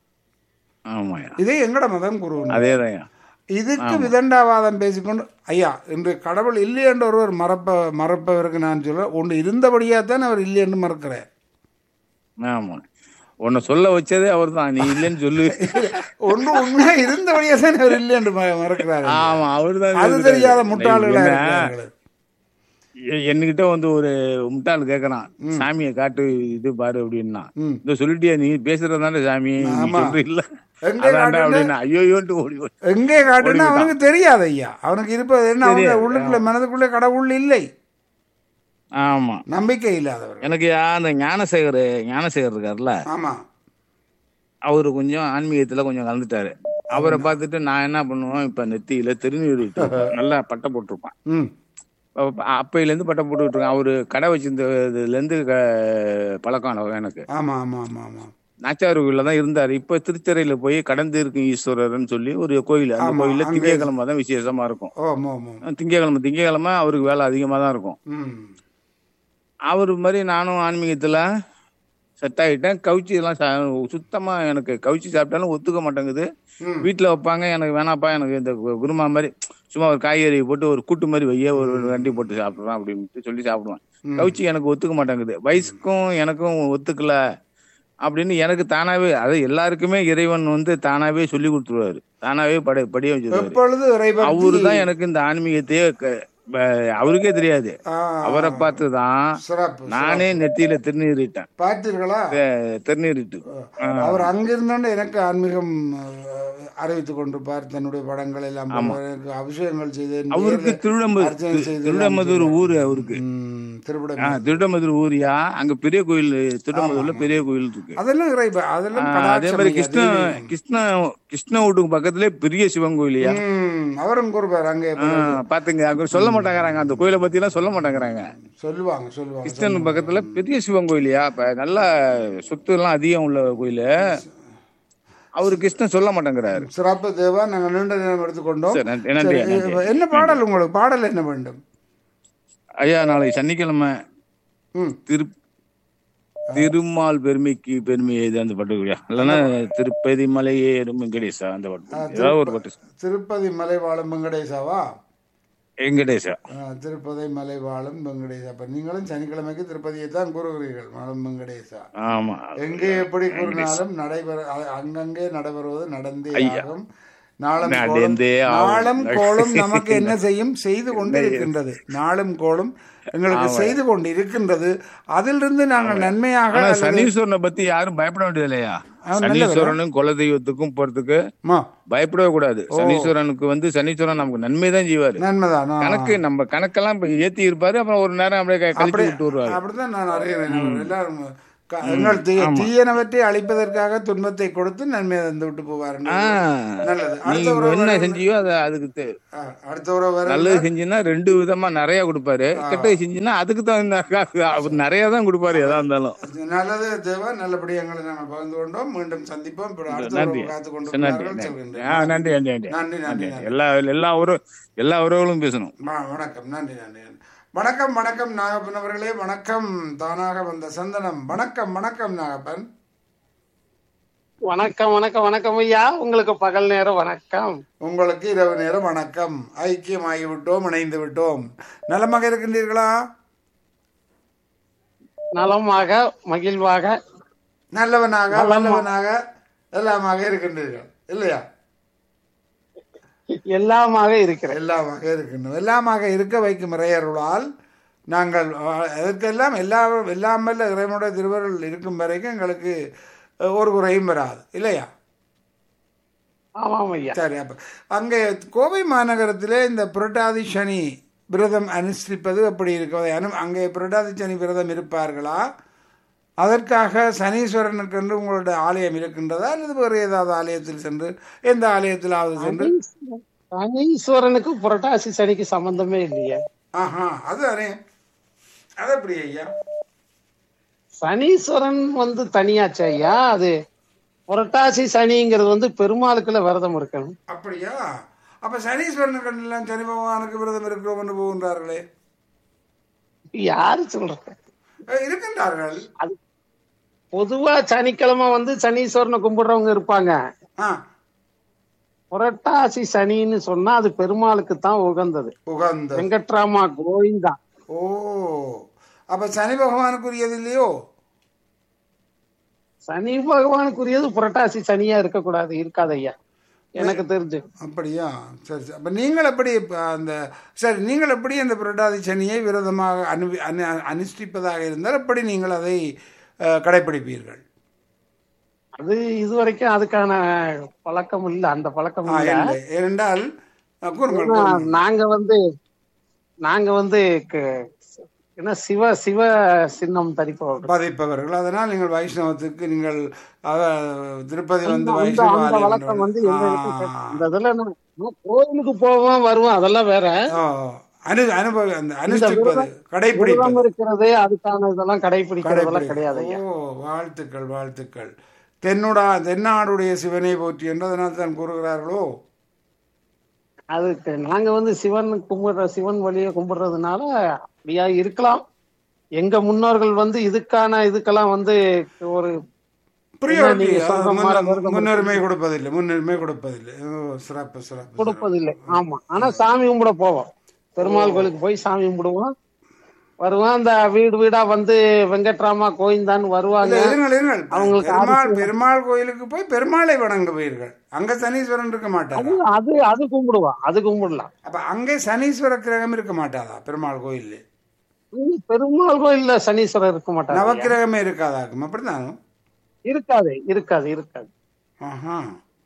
ஆமாயா இதே எங்கட மதம் கூறுவோம் அதேதான் இதுக்கு விதண்டாவாதம் பேசிக்கொண்டு ஐயா இன்று கடவுள் இல்லை என்று ஒருவர் மறப்ப மறப்பவருக்கு நான் சொல்ல ஒன்று இருந்தபடியா தான் அவர் இல்லை என்று மறக்கிறார் ஆமா உன்னை சொல்ல வச்சதே அவர்தான் நீ இல்லைன்னு சொல்லு ஒன்று உண்மையா இருந்தபடியா தான் அவர் இல்லை என்று ம- மறக்கிறார் ஆமா அவர்தான் அது சொல்றாரு. தெரியாத முட்டாள்களா என்ன, இருக்கிறார்கள் எ- என்கிட்ட வந்து ஒரு முட்டாள் கேக்குறான் சாமியை காட்டு இது பாரு அப்படின்னா ம். இந்த சொல்லிட்டியா நீ பேசுறதானே சாமி நீ ஆமா. சொல்ற இல்ல எங்க அதான்டா காட்டுன? அப்படின்னா ஐயோயோன்ட்டு ஓடி போய் எங்கே காட்டுன்னா அவனுக்கு தெரியாது ஐயா அவனுக்கு இருப்பது என்ன அவங்க உள்ளுக்குள்ள மனதுக்குள்ளே கடவுள் இல்லை ஆமா நம்பிக்கை இல்லாதவர் எனக்கு அந்த ஞானசேகர் ஞானசேகர் இருக்காருல்ல ஆமா அவரு கொஞ்சம் ஆன்மீகத்துல கொஞ்சம் கலந்துட்டாரு அவரை பார்த்துட்டு நான் என்ன பண்ணுவேன் இப்ப நெத்தியில திருநீர் இட்டு நல்லா பட்டை போட்டிருப்பான் ம் அப்ப- அப்பையில இருந்து பட்டை போட்டுட்டு இருக்கேன் அவரு கடை வச்சிருந்ததுல இருந்து க- பழக்கம் எனக்கு ஆமா ஆமா ஆமா ஆமா நாச்சார் கோயில்ல தான் இருந்தாரு இப்ப திருச்சரையில போய் கடந்து இருக்கும் ஈஸ்வரர்னு சொல்லி ஒரு கோயில் அந்த ஆமா, கோயில்ல அங்க திங்கக்கிழமை தான் விசேஷமா இருக்கும் ஓ ஆமா ஆமா திங்கக்கிழமை திங்கக்கிழமை அவருக்கு வேலை அதிகமா தான் இருக்கும் ம் அவர் மாதிரி நானும் ஆன்மீகத்துல செட் ஆகிட்டேன் கவுச்சி எல்லாம் சா- சுத்தமா எனக்கு கவுச்சி சாப்பிட்டாலும் ஒத்துக்க மாட்டேங்குது ம். வீட்டுல வைப்பாங்க எனக்கு வேணாப்பா எனக்கு இந்த கு- குருமா மாதிரி சும்மா ஒரு காய்கறி போட்டு ஒரு கூட்டு மாதிரி வைய ஒரு வண்டி போட்டு சாப்பிடுறேன் அப்படின்ட்டு சொல்லி சாப்பிடுவேன் கவுச்சி எனக்கு ஒத்துக்க மாட்டேங்குது வயசுக்கும் எனக்கும் ஒத்துக்கல அப்படின்னு எனக்கு தானாவே அது எல்லாருக்குமே இறைவன் வந்து தானாவே சொல்லி கொடுத்துருவாரு தானாவே பட படிய வச்சிருவாரு எப்பொழுது இறைபக்தி அவரு தான் எனக்கு இந்த ஆன்மீகத்தையே க- ப- அவருக்கே தெரியாது ஆ, அவரை பார்த்து தான் சிறப்பு நானே நெத்தியில திருநீறிட்டேன் பார்த்தீர்களா தெ- திருநீறிட்டு அவர் அங்கிருந்தாண்டு எனக்கு ஆன்மீகம் அஹ், அறிவித்துக் கொண்டிருப்பார் தன்னுடைய படங்கள் எல்லாம் போடுவார். எனக்கு அபிஷேகங்கள் செய்து அவருக்கு திருடமது அர்ச்சனை செய்து திருடமதுர் ஊரு அவருக்கு ம், திருவிடம் ஆ, திருடமதுர் ஊரியா அங்க பெரிய கோயில் திருடமதுர்ல பெரிய கோயில் இருக்கு அதெல்லாம் இறைப அதெல்லாம் ஆ, அதே கடாட்சம் மாதிரி ஐயா, கிருஷ்ண தெய்வீகம். கிருஷ்ண கிருஷ்ண வீட்டுக்கு பக்கத்திலே பெரிய சிவன் கோயிலியா ம், அவரும் கூறுவார் அங்கே ஆ, பாத்துங்க அங்க சொல்ல மாட்டேங்கிறாங்க அந்த கோயிலை பத்தி எல்லாம் சொல்ல மாட்டேங்கிறாங்க சொல்லுவாங்க சொல்லுவாங்க கிருஷ்ணன் பக்கத்துல பெரிய சிவன் கோயிலியா இப்ப நல்ல சொத்து எல்லாம் அதிகம் உள்ள கோயிலு அவரு கிருஷ்ணன் சொல்ல மாட்டேங்கிறாரு சிறப்பு தேவா நாங்கள் நீண்ட நேரம் எடுத்துக்கொண்டோம் சரி, நன்றி, நன்றி, சரி, நன்றி. இப்ப என்ன பாடல் உங்களுக்கு பாடல் என்ன வேண்டும் ஐயா நாளைக்கு சனிக்கிழமை ம் திரு திருமால் பெருமைக்கு பெருமை எது அந்த பாட்டு இல்லையா இல்லைன்னா திருப்பதி மலையே வெங்கடேசா அந்த பாட்டு ஏதாவது ஒரு பாட்டு திருப்பதி மலை வாழும் வெங்கடேசாவா வெங்கடேசா ஆ, திருப்பதி மலை வாழும் வெங்கடேசா அப்ப நீங்களும் சனிக்கிழமைக்கு திருப்பதியை தான் கூறுகிறீர்கள் வாழும் வெங்கடேசா ஆமா எங்கே எப்படி கூறினாலும் நடைபெற அ- அங்கங்கே நடைபெறுவது நடந்தே ஆகும் நாளும் கோளும் நடந்தே ஆகும். நாளும் கோளும் நமக்கு என்ன செய்யும் செய்து கொண்டு இருக்கின்றது நாளும் கோளும் எங்களுக்கு செய்து கொண்டு இருக்கின்றது அதிலிருந்து நாங்கள் நன்மையாக ஆனா அல்லது- சனீஸ்வரனை பத்தி யாரும் பயப்பட வேண்டியது இல்லையா சனீஸ்வரனும் குலதெய்வத்துக்கும் போறதுக்கு மா, பயப்படவே கூடாது சனீஸ்வரனுக்கு வந்து சனீஸ்வரன் நமக்கு நன்மை தான் செய்வாரு நன்மைதான் ஆ. கணக்கு நம்ம கணக்கெல்லாம் இப்ப ஏத்தி இருப்பாரு அப்புறம் ஒரு நேரம் அப்படியே க- கழிச்சு விட்டு வருவாரு அப்படிதான் நான் அறிகிறேன் அவர் எல்லாரும் க- எங்கள் தீ- தீயனவற்றை அழிப்பதற்காக துன்பத்தை கொடுத்து நன்மை தந்து விட்டு போவார் ஆ, நல்லது நீ அடுத்த உறவு என்ன வருங்க. செஞ்சியோ அதை அதுக்கு தே- ஆ, அடுத்த உறவு வருங்க. நல்லது செஞ்சீங்கன்னா ரெண்டு விதமா நிறைய கொடுப்பாரு கெட்டது செஞ்சீங்கன்னா அதுக்கு தகுந்த காசு அவர் நிறைய தான் கொடுப்பாரு எதா இருந்தாலும் நல்லது தேவா நல்லபடி எங்களை நாங்கள் பகிர்ந்து கொண்டோம் மீண்டும் சந்திப்போம் இப்ப அடுத்த நன்றி உறவு காத்து நன்றி கொண்டிருக்கிறார்கள் நன்றி செல்கின்றேன். ஆ, நன்றி நன்றி நன்றி நன்றி நன்றி நன்றி எல்லா எல்லா உறவு எல்லா உறவுகளும் பேசணும் வ- வணக்கம் நன்றி நன்றி நன்றி. வணக்கம் வணக்கம் நாகப்பன் அவர்களே வணக்கம் தானாக வந்த சந்தனம் வணக்கம் வணக்கம் நாகப்பன் வணக்கம் வணக்கம் வணக்கம் ஐயா உங்களுக்கு பகல் நேரம் வணக்கம் உங்களுக்கு இரவு நேரம் வணக்கம் ஐக்கியமாகி விட்டோம் இணைந்து விட்டோம் நலமாக இருக்கின்றீர்களா நலமாக மகிழ்வாக நல்லவனாக வல்லவனாக எல்லாமாக இருக்கின்றீர்கள் இல்லையா எல்லாமாக இருக்கிறேன் எல்லாமாக இருக்கின்றோம் எல்லாமாக இருக்க வைக்கும் இறையருளால் நாங்கள் அஹ், அதற்கெல்லாம் எல்லா எல்லாமல்ல இறைவனுடைய திருவருள் இருக்கும் வரைக்கும் எங்களுக்கு அஹ், ஒரு குறையும் வராது இல்லையா ஆமாம் ஐயா சரி அப்ப அங்கே கோவை மாநகரத்திலே இந்த புரட்டாதி சனி விரதம் அனுஷ்டிப்பது எப்படி இருக்கிறது அனு அங்கே புரட்டாதி சனி விரதம் இருப்பார்களா அதற்காக சனீஸ்வரனுக்கு என்று உங்களுடைய ஆலயம் இருக்கின்றதா அல்லது வேறு ஏதாவது ஆலயத்தில் சென்று எந்த ஆலயத்திலாவது சென்று சனீஸ்வரனுக்கு புரட்டாசி சனிக்கு சம்பந்தமே இல்லையே ஆஹா அது அனே அது எப்படி ஐயா சனீஸ்வரன் வந்து தனியாச்சு ஐயா அது புரட்டாசி சனிங்கிறது வந்து பெருமாளுக்குள்ள விரதம் இருக்கணும் அப்படியா அப்ப சனீஸ்வரனுக்கு எல்லாம் சனி பகவானுக்கு விரதம் இருக்கிறோம் என்று போகின்றார்களே யாரு சொல்றது அஹ், இருக்கின்றார்கள் அது பொதுவா சனிக்கிழமை வந்து சனீஸ்வரனை கும்பிடுறவங்க இருப்பாங்க ஆ புரட்டாசி சனின்னு சொன்னா அது பெருமாளுக்கு தான் உகந்தது உகந்த வெங்கட்ராமா கோவிந்தா ஓ அப்ப சனி பகவானுக்குரியது இல்லையோ சனி பகவானுக்குரியது புரட்டாசி சனியா இருக்கக்கூடாது இருக்காது ஐயா எனக்கு தெரிஞ்சு அப்படியா சரி சரி அப்ப நீங்கள் எப்படி இப்ப அந்த சரி நீங்கள் எப்படி அந்த புரட்டாதி சனியை விரதமாக அனு அனு அனுஷ்டிப்பதாக இருந்தால் எப்படி நீங்கள் அதை அஹ், கடைப்பிடிப்பீர்கள் அது இதுவரைக்கும் அதுக்கான பழக்கம் இல்ல அந்த பழக்கம் ஆ, இல்ல இல்லை ஏனென்றால் அஹ், கூறுங்கள் ஆனா, கூறுங்கள். நாங்க வந்து நாங்க வந்து க- என்ன சிவ சிவ சின்னம் தரிப்பவர்கள் பதிப்பவர்கள் அதனால் நீங்கள் வைஷ்ணவத்துக்கு நீங்கள் அஹ், திருப்பதி வந்து அந்த வைஷ்ணவ அந்த ஆலயம் வழக்கம் வந்து என்று- எங்களுக்கு ஆ, கிடையாது. இந்த இதுல நான் நான் கோயிலுக்கு போவோம் வருவோம் அதெல்லாம் வேற ஓ, அனு அனுபவ அந்த இந்த அனுஷ்டிப்பது விரதம் கடைப்பிடிப்பது விரதம் இருக்கிறது அதுக்கான இதெல்லாம் கடைபிடிக்கிறதெல்லாம் கிடையாது ஐயா ஓ வாழ்த்துக்கள் வாழ்த்துக்கள் தென்னுடா தென்னாடுடைய சிவனை போற்றி என்று அதனால் தான் கூறுகிறார்களோ அதுக்கு நாங்க வந்து சிவன் கும்பிடுற சிவன் வழியை கும்பிடுறதுனால அப்படியா இருக்கலாம் எங்க முன்னோர்கள் வந்து இதுக்கான இதுக்கெல்லாம் வந்து ஒரு பிரியாரிட்டி நீங்க சொல்ற மாதிரி விரதம் முன்னுரிமை கொடுப்பதில்லை முன்னுரிமை கொடுப்பதில்லை ஓ சிறப்பு சிறப்பு சிறப்பு. கொடுப்பதில்லை ஆமா ஆனா சாமி கும்பிட போவோம் பெருமாள் கோயிலுக்கு போய் சாமி கும்பிடுவோம் வருவான் அந்த வீடு வீடா வந்து வெங்கட்ராமா கோயிந்தான்னு வருவாங்க இல்ல, இருங்கள் இருங்கள் அவங்களுக்கு பெருமாள் பெருமாள் கோயிலுக்கு போய் பெருமாளை வணங்குவீர்கள் அங்க சனீஸ்வரன் இருக்க மாட்டாரா அது அது அது கும்பிடுவான் அது கும்பிடலாம் அப்ப அங்கே சனீஸ்வர கிரகம் இருக்க மாட்டாதா பெருமாள் கோயில்ல இங்க பெருமாள் கோயில்ல சனீஸ்வரர் இருக்க மாட்டாங்க நவக்கிரகமே இருக்காதாக்கும் அப்படிதான் இருக்காது இருக்காது இருக்காது ஆஹா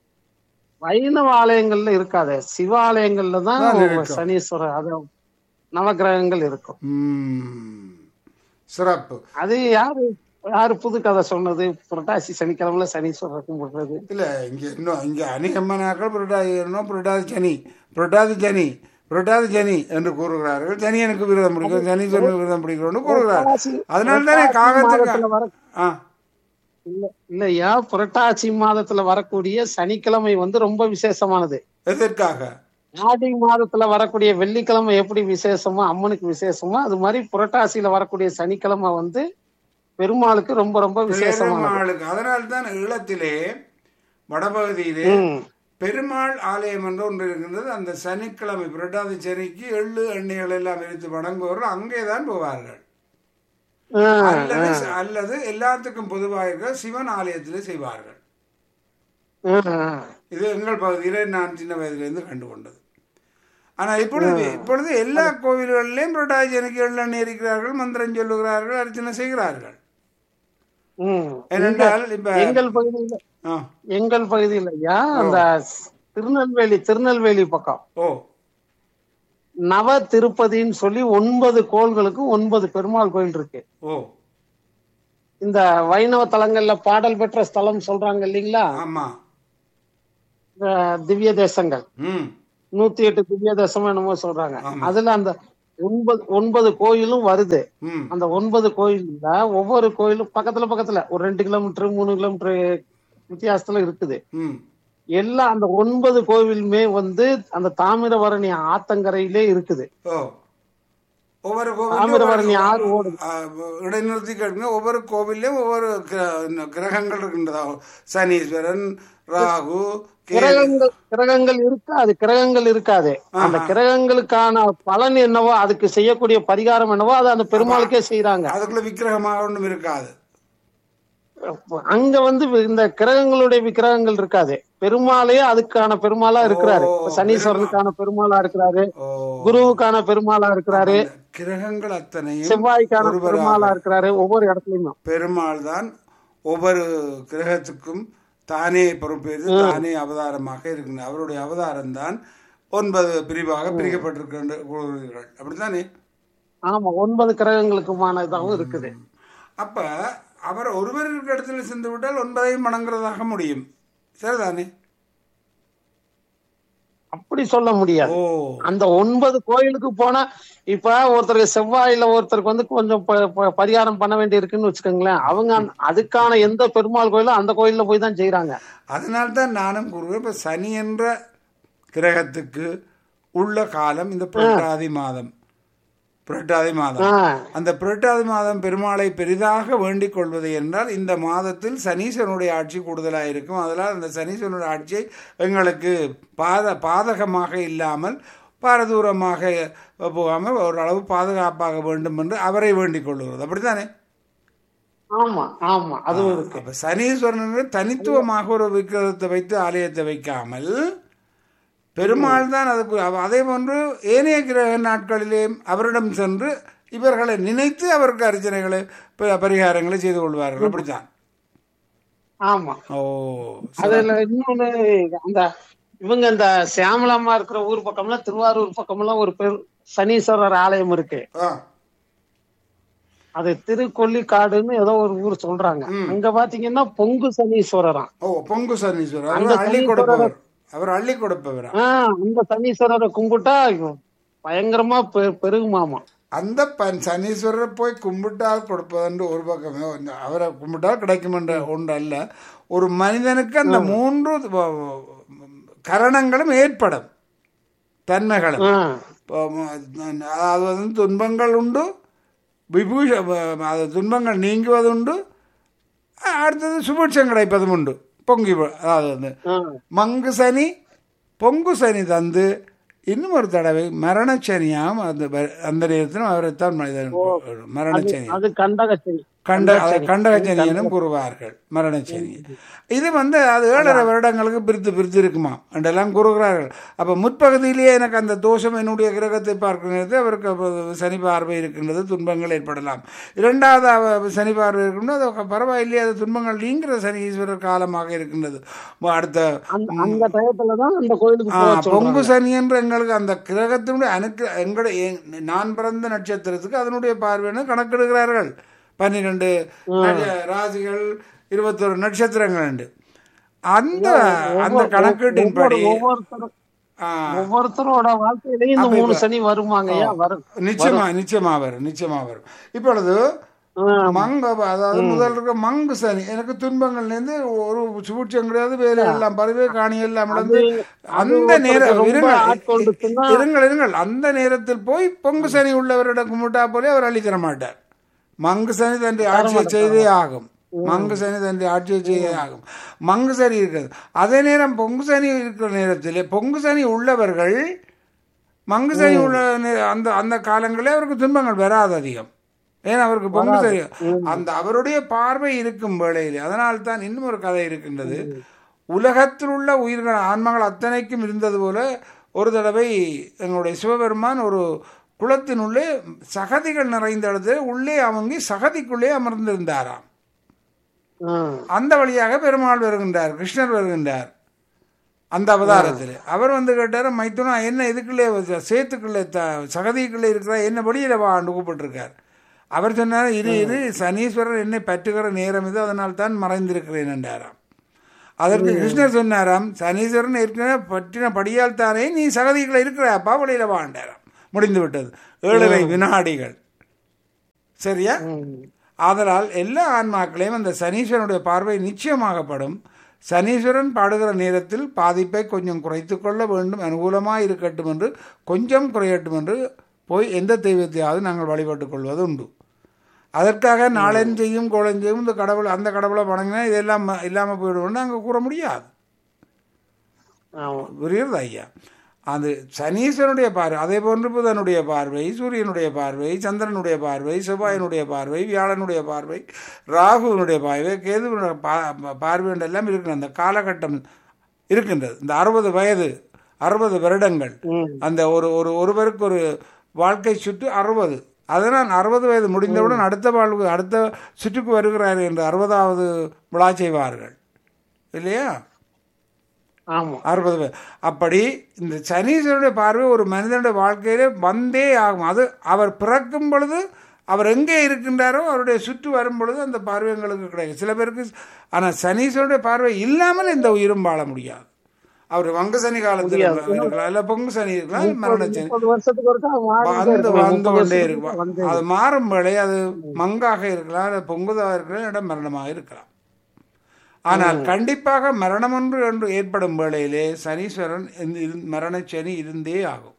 வைணவ ஆலயங்கள்ல இருக்காது சிவ ஆலயங்கள்ல தான் தான் இருக்கும். சனீஸ்வரர் அது நவக்கிரகங்கள் இருக்கும் ம். சிறப்பு அது யாரு யாரு புது கதை சொன்னது புரட்டாசி சனிக்கிழமைல சனீஸ்வரர் கும்பிடுறது இல்ல இங்க இன்னும் இங்க அநேகமானாக்கள் புரட்டாதி இன்னும் புரட்டாதி சனி புரட்டாதி சனி புரட்டாதி சனி என்று கூறுகிறார்கள் சனியனுக்கு விரதம் பிடிக்கும் சனீஸ்வரனுக்கு விரதம் பிடிக்கிறோம்னு கூறுகிறார்கள் புரட்டாசி- அதனால தானே புரட்டாசி காகத்துக்கு மாதத்துல வர ஆ இல்ல இல்லையா புரட்டாசி மாதத்துல வரக்கூடிய சனிக்கிழமை வந்து ரொம்ப விசேஷமானது எதற்காக ஆடி மாதத்துல வரக்கூடிய வெள்ளிக்கிழமை எப்படி விசேஷமோ அம்மனுக்கு விசேஷமோ அது மாதிரி புரட்டாசியில வரக்கூடிய சனிக்கிழமை வந்து பெருமாளுக்கு ரொம்ப ரொம்ப விசேஷமானது பெருமாளுக்கு அதனால தான் ஈழத்திலே வடபகுதியிலே ம். பெருமாள் ஆலயம் என்று ஒன்று இருக்கின்றது அந்த சனிக்கிழமை புரட்டாதி சனிக்கு எள்ளு எண்ணெய்கள் எல்லாம் எரித்து வணங்குவவர்கள் அங்கேதான் போவார்கள் ஆ, அல்லது அல்லது எல்லாத்துக்கும் பொதுவாக இருக்கிற சிவன் ஆலயத்திலே செய்வார்கள் ஆ, ஆ. இது எங்கள் பகுதியிலே நான் சின்ன வயதிலிருந்து கண்டு கொண்டது ஆனா இப்பொழுது இப்பொழுது எல்லா கோவில்களிலும் புரட்டாதி சனிக்கு எள்ளெண்ணெய் எரிக்கிறார்கள் மந்திரம் சொல்லுகிறார்கள் அர்ச்சனை செய்கிறார்கள் ம். ஏனென்றால் இப்ப எங்கள் பகுதியில ஆ, எங்கள் பகுதியில ஐயா அந்த திருநெல்வேலி திருநெல்வேலி பக்கம் ஓ நவ திருப்பதின்னு சொல்லி ஒன்பது கோள்களுக்கு ஒன்பது பெருமாள் கோயில் இருக்கு ஓ இந்த வைணவ தலங்கள்ல பாடல் பெற்ற ஸ்தலம் சொல்றாங்க இல்லைங்களா ஆமா இந்த திவ்ய தேசங்கள் ம் நூத்தி எட்டு திவ்ய தேசம் என்னமோ சொல்றாங்க ஆமா. அதுல அந்த ஒன்பது ஒன்பது கோயிலும் வருது ம் அந்த ஒன்பது கோயில்ல ஒவ்வொரு கோயிலும் பக்கத்துல பக்கத்துல ஒரு ரெண்டு கிலோமீட்டர் மூணு கிலோமீட்டர் வித்தியாசத்துல இருக்குது ம் எல்லா அந்த ஒன்பது கோவிலுமே வந்து அந்த தாமிரபரணி ஆத்தங்கரையிலே இருக்குது ஓ ஒவ்வொரு தாமிரபரணி ஆறு கோவிலும் ஓடுது இடைநிறுத்தி கேட்டுங்க ஒவ்வொரு கோவில்லையும் ஒவ்வொரு கிர- கிரகங்கள் இருக்கின்றதா சனீஸ்வரன் ராகு கேது கிரகங்கள் கிரகங்கள் இருக்காது கிரகங்கள் இருக்காது அந்த ஆஹா. கிரகங்களுக்கான பலன் என்னவோ அதுக்கு செய்யக்கூடிய பரிகாரம் என்னவோ அதை அந்த பெருமாளுக்கே செய்யறாங்க அதுக்குள்ள விக்கிரகமாக ஒன்றும் இருக்காது அங்க வந்து இந்த கிரகங்களுடைய விக்கிரகங்கள் இருக்காது பெருமாளே அதுக்கான பெருமாளா இருக்கிறாரு ஓ, இப்ப சனீஸ்வரனுக்கான பெருமாளா இருக்கிறாரு ஓ குருவுக்கான பெருமாளா இருக்கிறாரு அந்த கிரகங்கள் அத்தனையும் செவ்வாய்க்கான ஒருவராக பெருமாளா இருக்கிறாரு ஒவ்வொரு இடத்துலயும் பெருமாள் தான் ஒவ்வொரு கிரகத்துக்கும் தானே பொறுப்பேற்று தானே அவதாரமாக இருக்கின்ற அவருடைய அவதாரம் தான் ஒன்பது பிரிவாக பிரிக்கப்பட்டிருக்கின்ற கூறுகிறீர்கள் அப்படித்தானே ஆமா ஒன்பது கிரகங்களுக்குமான இதாகவும் இருக்குது அப்ப அவர் ஒருவர் இருக்கிற இடத்துல சென்று விட்டால் ஒன்பதையும் வணங்குறதாக முடியும் சரிதானே அப்படி சொல்ல முடியாது ஓ அந்த ஒன்பது கோயிலுக்கு போனா இப்ப ஒருத்தருக்கு செவ்வாயில ஒருத்தருக்கு வந்து கொஞ்சம் ப- ப- பரிகாரம் பண்ண வேண்டி இருக்குன்னு வச்சுக்கோங்களேன் அவங்க அந்த- அதுக்கான எந்த பெருமாள் கோயிலோ அந்த கோயில்ல போய் தான் செய்யறாங்க அதனால்தான் நானும் கூறுவேன் இப்ப சனி என்ற கிரகத்துக்கு உள்ள காலம் இந்த புரட்டாதி மாதம் புரட்டாதி மாதம் அந்த புரட்டாதி மாதம் பெருமாளை பெரிதாக வேண்டிக் கொள்வது என்றால் இந்த மாதத்தில் சனீஸ்வரனுடைய ஆட்சி கூடுதலாக இருக்கும் அதனால் அந்த சனீஸ்வரனுடைய ஆட்சியை எங்களுக்கு பாத பாதகமாக இல்லாமல் பாரதூரமாக போகாமல் ஓரளவு பாதுகாப்பாக வேண்டும் என்று அவரை வேண்டிக் கொள்கிறது அப்படித்தானே ஆமா ஆமா அதுவும் இருக்கு அப்ப சனீஸ்வரன் தனித்துவமாக ஒரு விக்கிரகத்தை வைத்து ஆலயத்தை வைக்காமல் பெருமாள் தான் அதுக்கு அவ- அதே போன்று ஏனைய கிரக நாட்களிலே அவரிடம் சென்று இவர்களை நினைத்து அவருக்கு அர்ச்சனைகளை ப- பரிகாரங்களை செய்து கொள்வார்கள் அப்படித்தான் ஆமா ஓ அதுல இன்னொன்னு அந்த இவங்க இந்த சியாமலாமா இருக்கிற ஊர் பக்கம்லாம் திருவாரூர் பக்கம்லாம் ஒரு பெரு சனீஸ்வரர் ஆலயம் இருக்கு ஆ, அது திருக்கொல்லிக்காடுன்னு ஏதோ ஒரு ஊர் சொல்றாங்க அங்க பாத்தீங்கன்னா பொங்கு சனீஸ்வரராம் ஓ பொங்கு சனீஸ்வரர் அந்த அவர் அள்ளி சனீஸ்வரரை- கொடுப்பவர் அவர் அள்ளி கொடுப்பவர் ஆஹ் அந்த சனீஸ்வரரை கும்பிட்டா பயங்கரமா பெ- பெருகுமாமா அந்த பன் சனீஸ்வரரை போய் கும்பிட்டால் கொடுப்பதென்று ஒரு பக்கமே வந்து அவரை கும்பிட்டால் கிடைக்கும் என்ற ஒன்று அல்ல ஒரு மனிதனுக்கு அந்த மூன்று வ- வ- கரணங்களும் ஏற்படும் தன்மைகளும் ஆஹ் இப்போ, ம- அதாவது வந்து துன்பங்கள் உண்டு விபூஷ வ- அது துன்பங்கள் நீங்குவதுண்டு அடுத்தது சுபிட்சம் கிடைப்பதும் உண்டு பொங்கி வ- அதாவது வந்து ஆஹ் மங்கு சனி பொங்கு சனி தந்து இன்னும் ஒரு தடவை மரணச்சனியாகவும் அந்த வ- அந்த நேரத்திலும் அவரைத்தான் மனிதன் மரணச்சனி அது கண்டகச்சனி கண்ட கண்டகச்சனி எனும் கூறுவார்கள் மரணச்சனி இது வந்து அது ஏழரை வருடங்களுக்கு பிரித்து பிரித்து இருக்குமா என்றெல்லாம் கூறுகிறார்கள் அப்ப முற்பகுதியிலேயே எனக்கு அந்த தோஷம் என்னுடைய கிரகத்தை பார்க்கும் நேரத்தில் அவருக்கு அப்போது சனி பார்வை இருக்கின்றது துன்பங்கள் ஏற்படலாம் இரண்டாவது அவ- சனி பார்வை இருக்கின்றது அது பரவாயில்லையே அது துன்பங்கள் நீங்கிற சனி ஈஸ்வரர் காலமாக இருக்கின்றது அடுத்த அந்த அந்த டயத்துலதான் அந்த கோயிலுக்கு ஆ, போக பொங்கு சொல்றாங்க சனி என்று எங்களுக்கு அந்த கிரகத்தினுடைய அனுக்கு எங்களுடைய எ- நான் பிறந்த நட்சத்திரத்துக்கு அதனுடைய பார்வைன்னு கணக்கெடுக்கிறார்கள் பன்னிரெண்டு நட்ச- ராசிகள் இருபத்தொரு நட்சத்திரங்கள் உண்டு அந்த அந்த கணக்கீட்டின்படி ஒவ்வொருத்தரும் ஆ, ஒவ்வொருத்தரோட வாழ்க்கையிலயும் இந்த மூணு சனி வருமாங்க ஏன் வரும் நிச்சயமா நிச்சயமா வரும் நிச்சயமா வரும் இப்பொழுது ஆஹ் மங்க அதாவது முதல் இருக்க மங்கு சனி எனக்கு துன்பங்கள்லேருந்து ஒரு சூழ்ச்சியம் கிடையாது வேலை எல்லாம் பறவை காணி எல்லாம் இழந்து அந்த ஒருத்தருக்கு நேரம் ரொம்ப இருங்கள் ஆட்கொண்டுச்சுன்னா- இருங்கள் இருங்கள் அந்த நேரத்தில் போய் பொங்கு சனி உள்ளவரிடம் கும்பிட்டா போலே அவர் அள்ளி தர மாட்டார் மங்கு சனி தன்னை ஆட்சியை செய்தே ஆகும் மங்கு சனி தன்னை ஆட்சியை செய்தே ஆகும் மங்கு சனி இருக்கிறது அதே நேரம் பொங்கு சனி இருக்கிற நேரத்தில் பொங்கு சனி உள்ளவர்கள் மங்கு சனி உள்ள நே- அந்த அந்த காலங்களே அவருக்கு துன்பங்கள் வராது அதிகம் ஏன்னா அவருக்கு பொங்கு சனி அந்த அவருடைய பார்வை இருக்கும் வேளையில் அதனால் தான் இன்னும் ஒரு கதை இருக்கின்றது உலகத்தில் உள்ள உயிர்கள் ஆன்மகள் அத்தனைக்கும் இருந்தது போல ஒரு தடவை எங்களுடைய சிவபெருமான் ஒரு குளத்தினுள்ளே சகதிகள் நிறைந்த இடத்துல உள்ளே அவங்க சகதிக்குள்ளே அமர்ந்திருந்தாராம் ஆஹ் அந்த வழியாக பெருமாள் வருகின்றார் கிருஷ்ணர் வருகின்றார் அந்த அவதாரத்தில் அவர் வந்து கேட்டார் மைத்துனா என்ன இதுக்குள்ளே வச்ச- சேத்துக்குள்ளே த சகதிக்குள்ளே இருக்கிற என்ன படியில வாண்டு கூப்பிட்டுருக்கார் அவர் சொன்னார் இரு இரு சனீஸ்வரர் என்னை பற்றுகிற நேரம் இது அதனால் தான் மறைந்திருக்கிறேன் என்றாராம் அதற்கு கிருஷ்ணர் சொன்னாராம் சனீஸ்வரன் ஏற்கனவே பற்றின படியால் தானே நீ சகதிகளை இருக்கிறாப்பா வழியில வாண்டாராம் முடிந்து விட்டது ஏழரை வினாடிகள் சரியா ஆதலால் எல்லா ஆன்மாக்களையும் அந்த சனீஸ்வரனுடைய பார்வை நிச்சயமாகப்படும் சனீஸ்வரன் பாடுகிற நேரத்தில் பாதிப்பை கொஞ்சம் குறைத்து கொள்ள வேண்டும் அனுகூலமாக இருக்கட்டும் என்று கொஞ்சம் குறையட்டும் என்று போய் எந்த தெய்வத்தையாவது நாங்கள் வழிபட்டுக் கொள்வது உண்டு அதற்காக நாளஞ்செய்யும் கோளஞ்செய்யும் இந்த கடவுள் அந்த கடவுளை வணங்கினா இதெல்லாம் ம- இல்லாமல் போயிடுவோம்னு நாங்கள் கூற முடியாது ஆமா புரியுறது ஐயா அது சனீஸ்வரனுடைய பார்வை அதே போன்று புதனுடைய பார்வை சூரியனுடைய பார்வை சந்திரனுடைய பார்வை செவ்வாயினுடைய பார்வை வியாழனுடைய பார்வை ராகுவினுடைய பார்வை கேதுவனுடைய பா- பார்வை எல்லாம் இருக்கிற அந்த காலகட்டம் இருக்கின்றது இந்த அறுபது வயது அறுபது வருடங்கள் ம். அந்த ஒரு ஒரு ஒருவருக்கு ஒரு வாழ்க்கை சுற்று அறுபது அதனால் அறுபது வயது முடிந்தவுடன் அடுத்த வாழ்வு அடுத்த சுற்றுக்கு வருகிறார் என்று அறுபதாவது விழா செய்வார்கள் இல்லையா ஆமா அறுபது பேர் அப்படி இந்த சனீஸ்வரனுடைய பார்வை ஒரு மனிதனுடைய வாழ்க்கையிலே வந்தே ஆகும் அது அவர் பிறக்கும் பொழுது அவர் எங்கே இருக்கின்றாரோ அவருடைய சுற்று வரும் பொழுது அந்த பார்வை எங்களுக்கு கிடைக்கும் சில பேருக்கு ஆனால் சனீஸ்வரனுடைய பார்வை இல்லாமல் இந்த உயிரும் வாழ முடியாது அவர் வங்க சனி காலத்தில் இருக்கலாம் இல்லை பொங்கு சனி இருக்கலாம் மரண சனி முப்பது வருஷத்துக்கு ஒருக்கா மாறிட்டே வந்து இருக்கும். வந்து முப்பது கொண்டே வருஷத்துக்கு இருக்கும் வந்து அது மாறும் வேளை அது மங்காக இருக்கலாம் இல்லை பொங்குதாக இருக்கலாம் இடம் மரணமாக இருக்கலாம் ஆனால் கண்டிப்பாக மரணம் ஒன்று என்று ஏற்படும் வேளையிலே சனீஸ்வரன் இந்த இரு- மரணச் சனி இருந்தே ஆகும்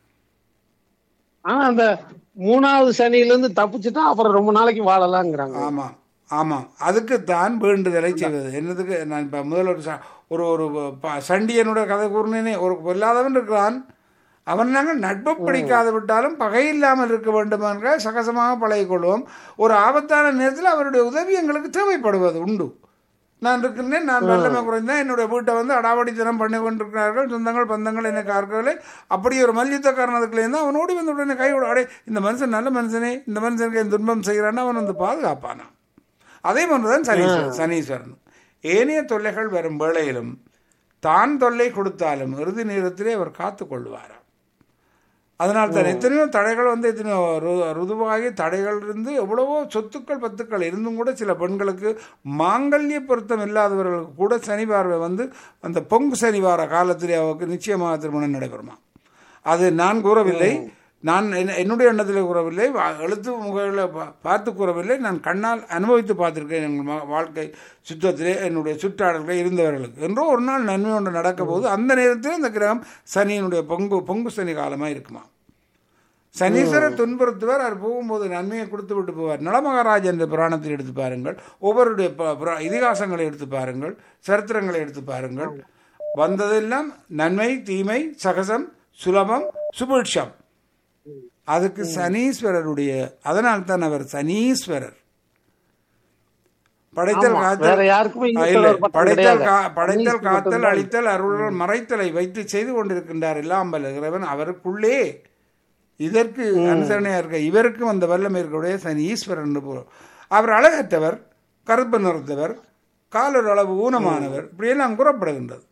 ஆனா அந்த மூணாவது சனியில இருந்து தப்பிச்சுட்டா அப்புறம் ரொம்ப நாளைக்கு வாழலாங்கிறாங்க ஆமாம் ஆமாம் அதுக்குத்தான் வேண்டுதலை செய்வது என்னதுக்கு நான் இப்போ முதல்ல ஒரு ச- ஒரு ஒரு ப- சண்டியனுடைய கதை கூறினேனே ஒரு பொல்லாதவன் இருக்கிறான் அவன் நாங்கள் நட்பு பிடிக்காது விட்டாலும் பகை இல்லாமல் இருக்க வேண்டும் என்ற சகசமாக பழகிக்கொள்வோம் ஒரு ஆபத்தான நேரத்தில் அவருடைய உதவி எங்களுக்கு தேவைப்படுவது உண்டு நான் இருக்கின்றேன் நான் வெள்ளமை குறைந்தேன் என்னுடைய வீட்டை வந்து அடாவடித்தனம் பண்ணி கொண்டிருக்கிறார்கள் சொந்தங்கள் பந்தங்கள் என்னை கார்களே அப்படி ஒரு மல்யுத்த காரணத்துலேருந்து அவன் ஓடி வந்து உடனே கை விட அடே இந்த மனுஷன் நல்ல மனுஷனே இந்த மனுஷனுக்கு என் துன்பம் செய்கிறான்னு அவன் வந்து பாதுகாப்பானான் அதே போன்றுதான் சனீஸ்வரன் சனீஸ்வரன் ஏனைய தொல்லைகள் வரும் வேளையிலும் தான் தொல்லை கொடுத்தாலும் இறுதி நேரத்திலே அவர் காத்து கொள்வாராம் அதனால் தான் எத்தனையோ தடைகள் வந்து எத்தனையோ ரு- ருதுவாகி தடைகள் இருந்து எவ்வளவோ சொத்துக்கள் பத்துக்கள் இருந்தும் கூட சில பெண்களுக்கு மாங்கல்ய பொருத்தம் இல்லாதவர்களுக்கு கூட சனி பார்வை வந்து அந்த பொங்கு சனி வார காலத்திலே அவருக்கு நிச்சயமாக திருமணம் நடைபெறுமா அது நான் கூறவில்லை நான் என்ன- என்னுடைய எண்ணத்தில் கூறவில்லை வா- எழுத்து முகையில் பார்த்து கூறவில்லை நான் கண்ணால் அனுபவித்து பார்த்திருக்கேன் எங்கள் ம- வாழ்க்கை சுற்றத்திலே என்னுடைய சுற்றாடல்கள் இருந்தவர்களுக்கு என்றோ ஒரு நாள் நன்மை ஒன்று நடக்க போது அந்த நேரத்தில் அந்த கிரகம் சனியினுடைய பொங்கு பொங்கு சனி காலமாக இருக்குமா சனீஸ்வரர் துன்புறுத்துவார் அவர் போகும்போது நன்மையை கொடுத்து விட்டு போவார் நலமகாராஜ் என்ற புராணத்தில் எடுத்து பாருங்கள் ஒவ்வொருடைய ப- புரா- இதிகாசங்களை எடுத்து பாருங்கள் சரித்திரங்களை எடுத்து பாருங்கள் வந்ததெல்லாம் நன்மை தீமை சகசம் சுலபம் சுபிட்சம் அதுக்கு சனீஸ்வரருடைய அதனால் தான் அவர் சனீஸ்வரர் படைத்தல் ஆமா, காத்தல் வேற யாருக்குமே ஆ, ஈஸ்வரர் இல்லை. பட்டம் படைத்தல் கிடையாது. கா- படைத்தல் சனீஸ்வரர் காத்தல் மட்டும்தான். அழித்தல் அருள்கள் மறைத்தலை வைத்து செய்து கொண்டிருக்கின்றார் இல்லாமல் இறைவன் அவருக்குள்ளே இதற்கு அனுசரணையா இருக்க இவருக்கும் அந்த வல்லமை இருக்கக்கூடிய சனி ஈஸ்வரன் என்று பொருள். அவர் அழகற்றவர் கருப்பு நிறத்தவர் காலொரு அளவு ஊனமானவர் இப்படியெல்லாம் கூறப்படுகின்றது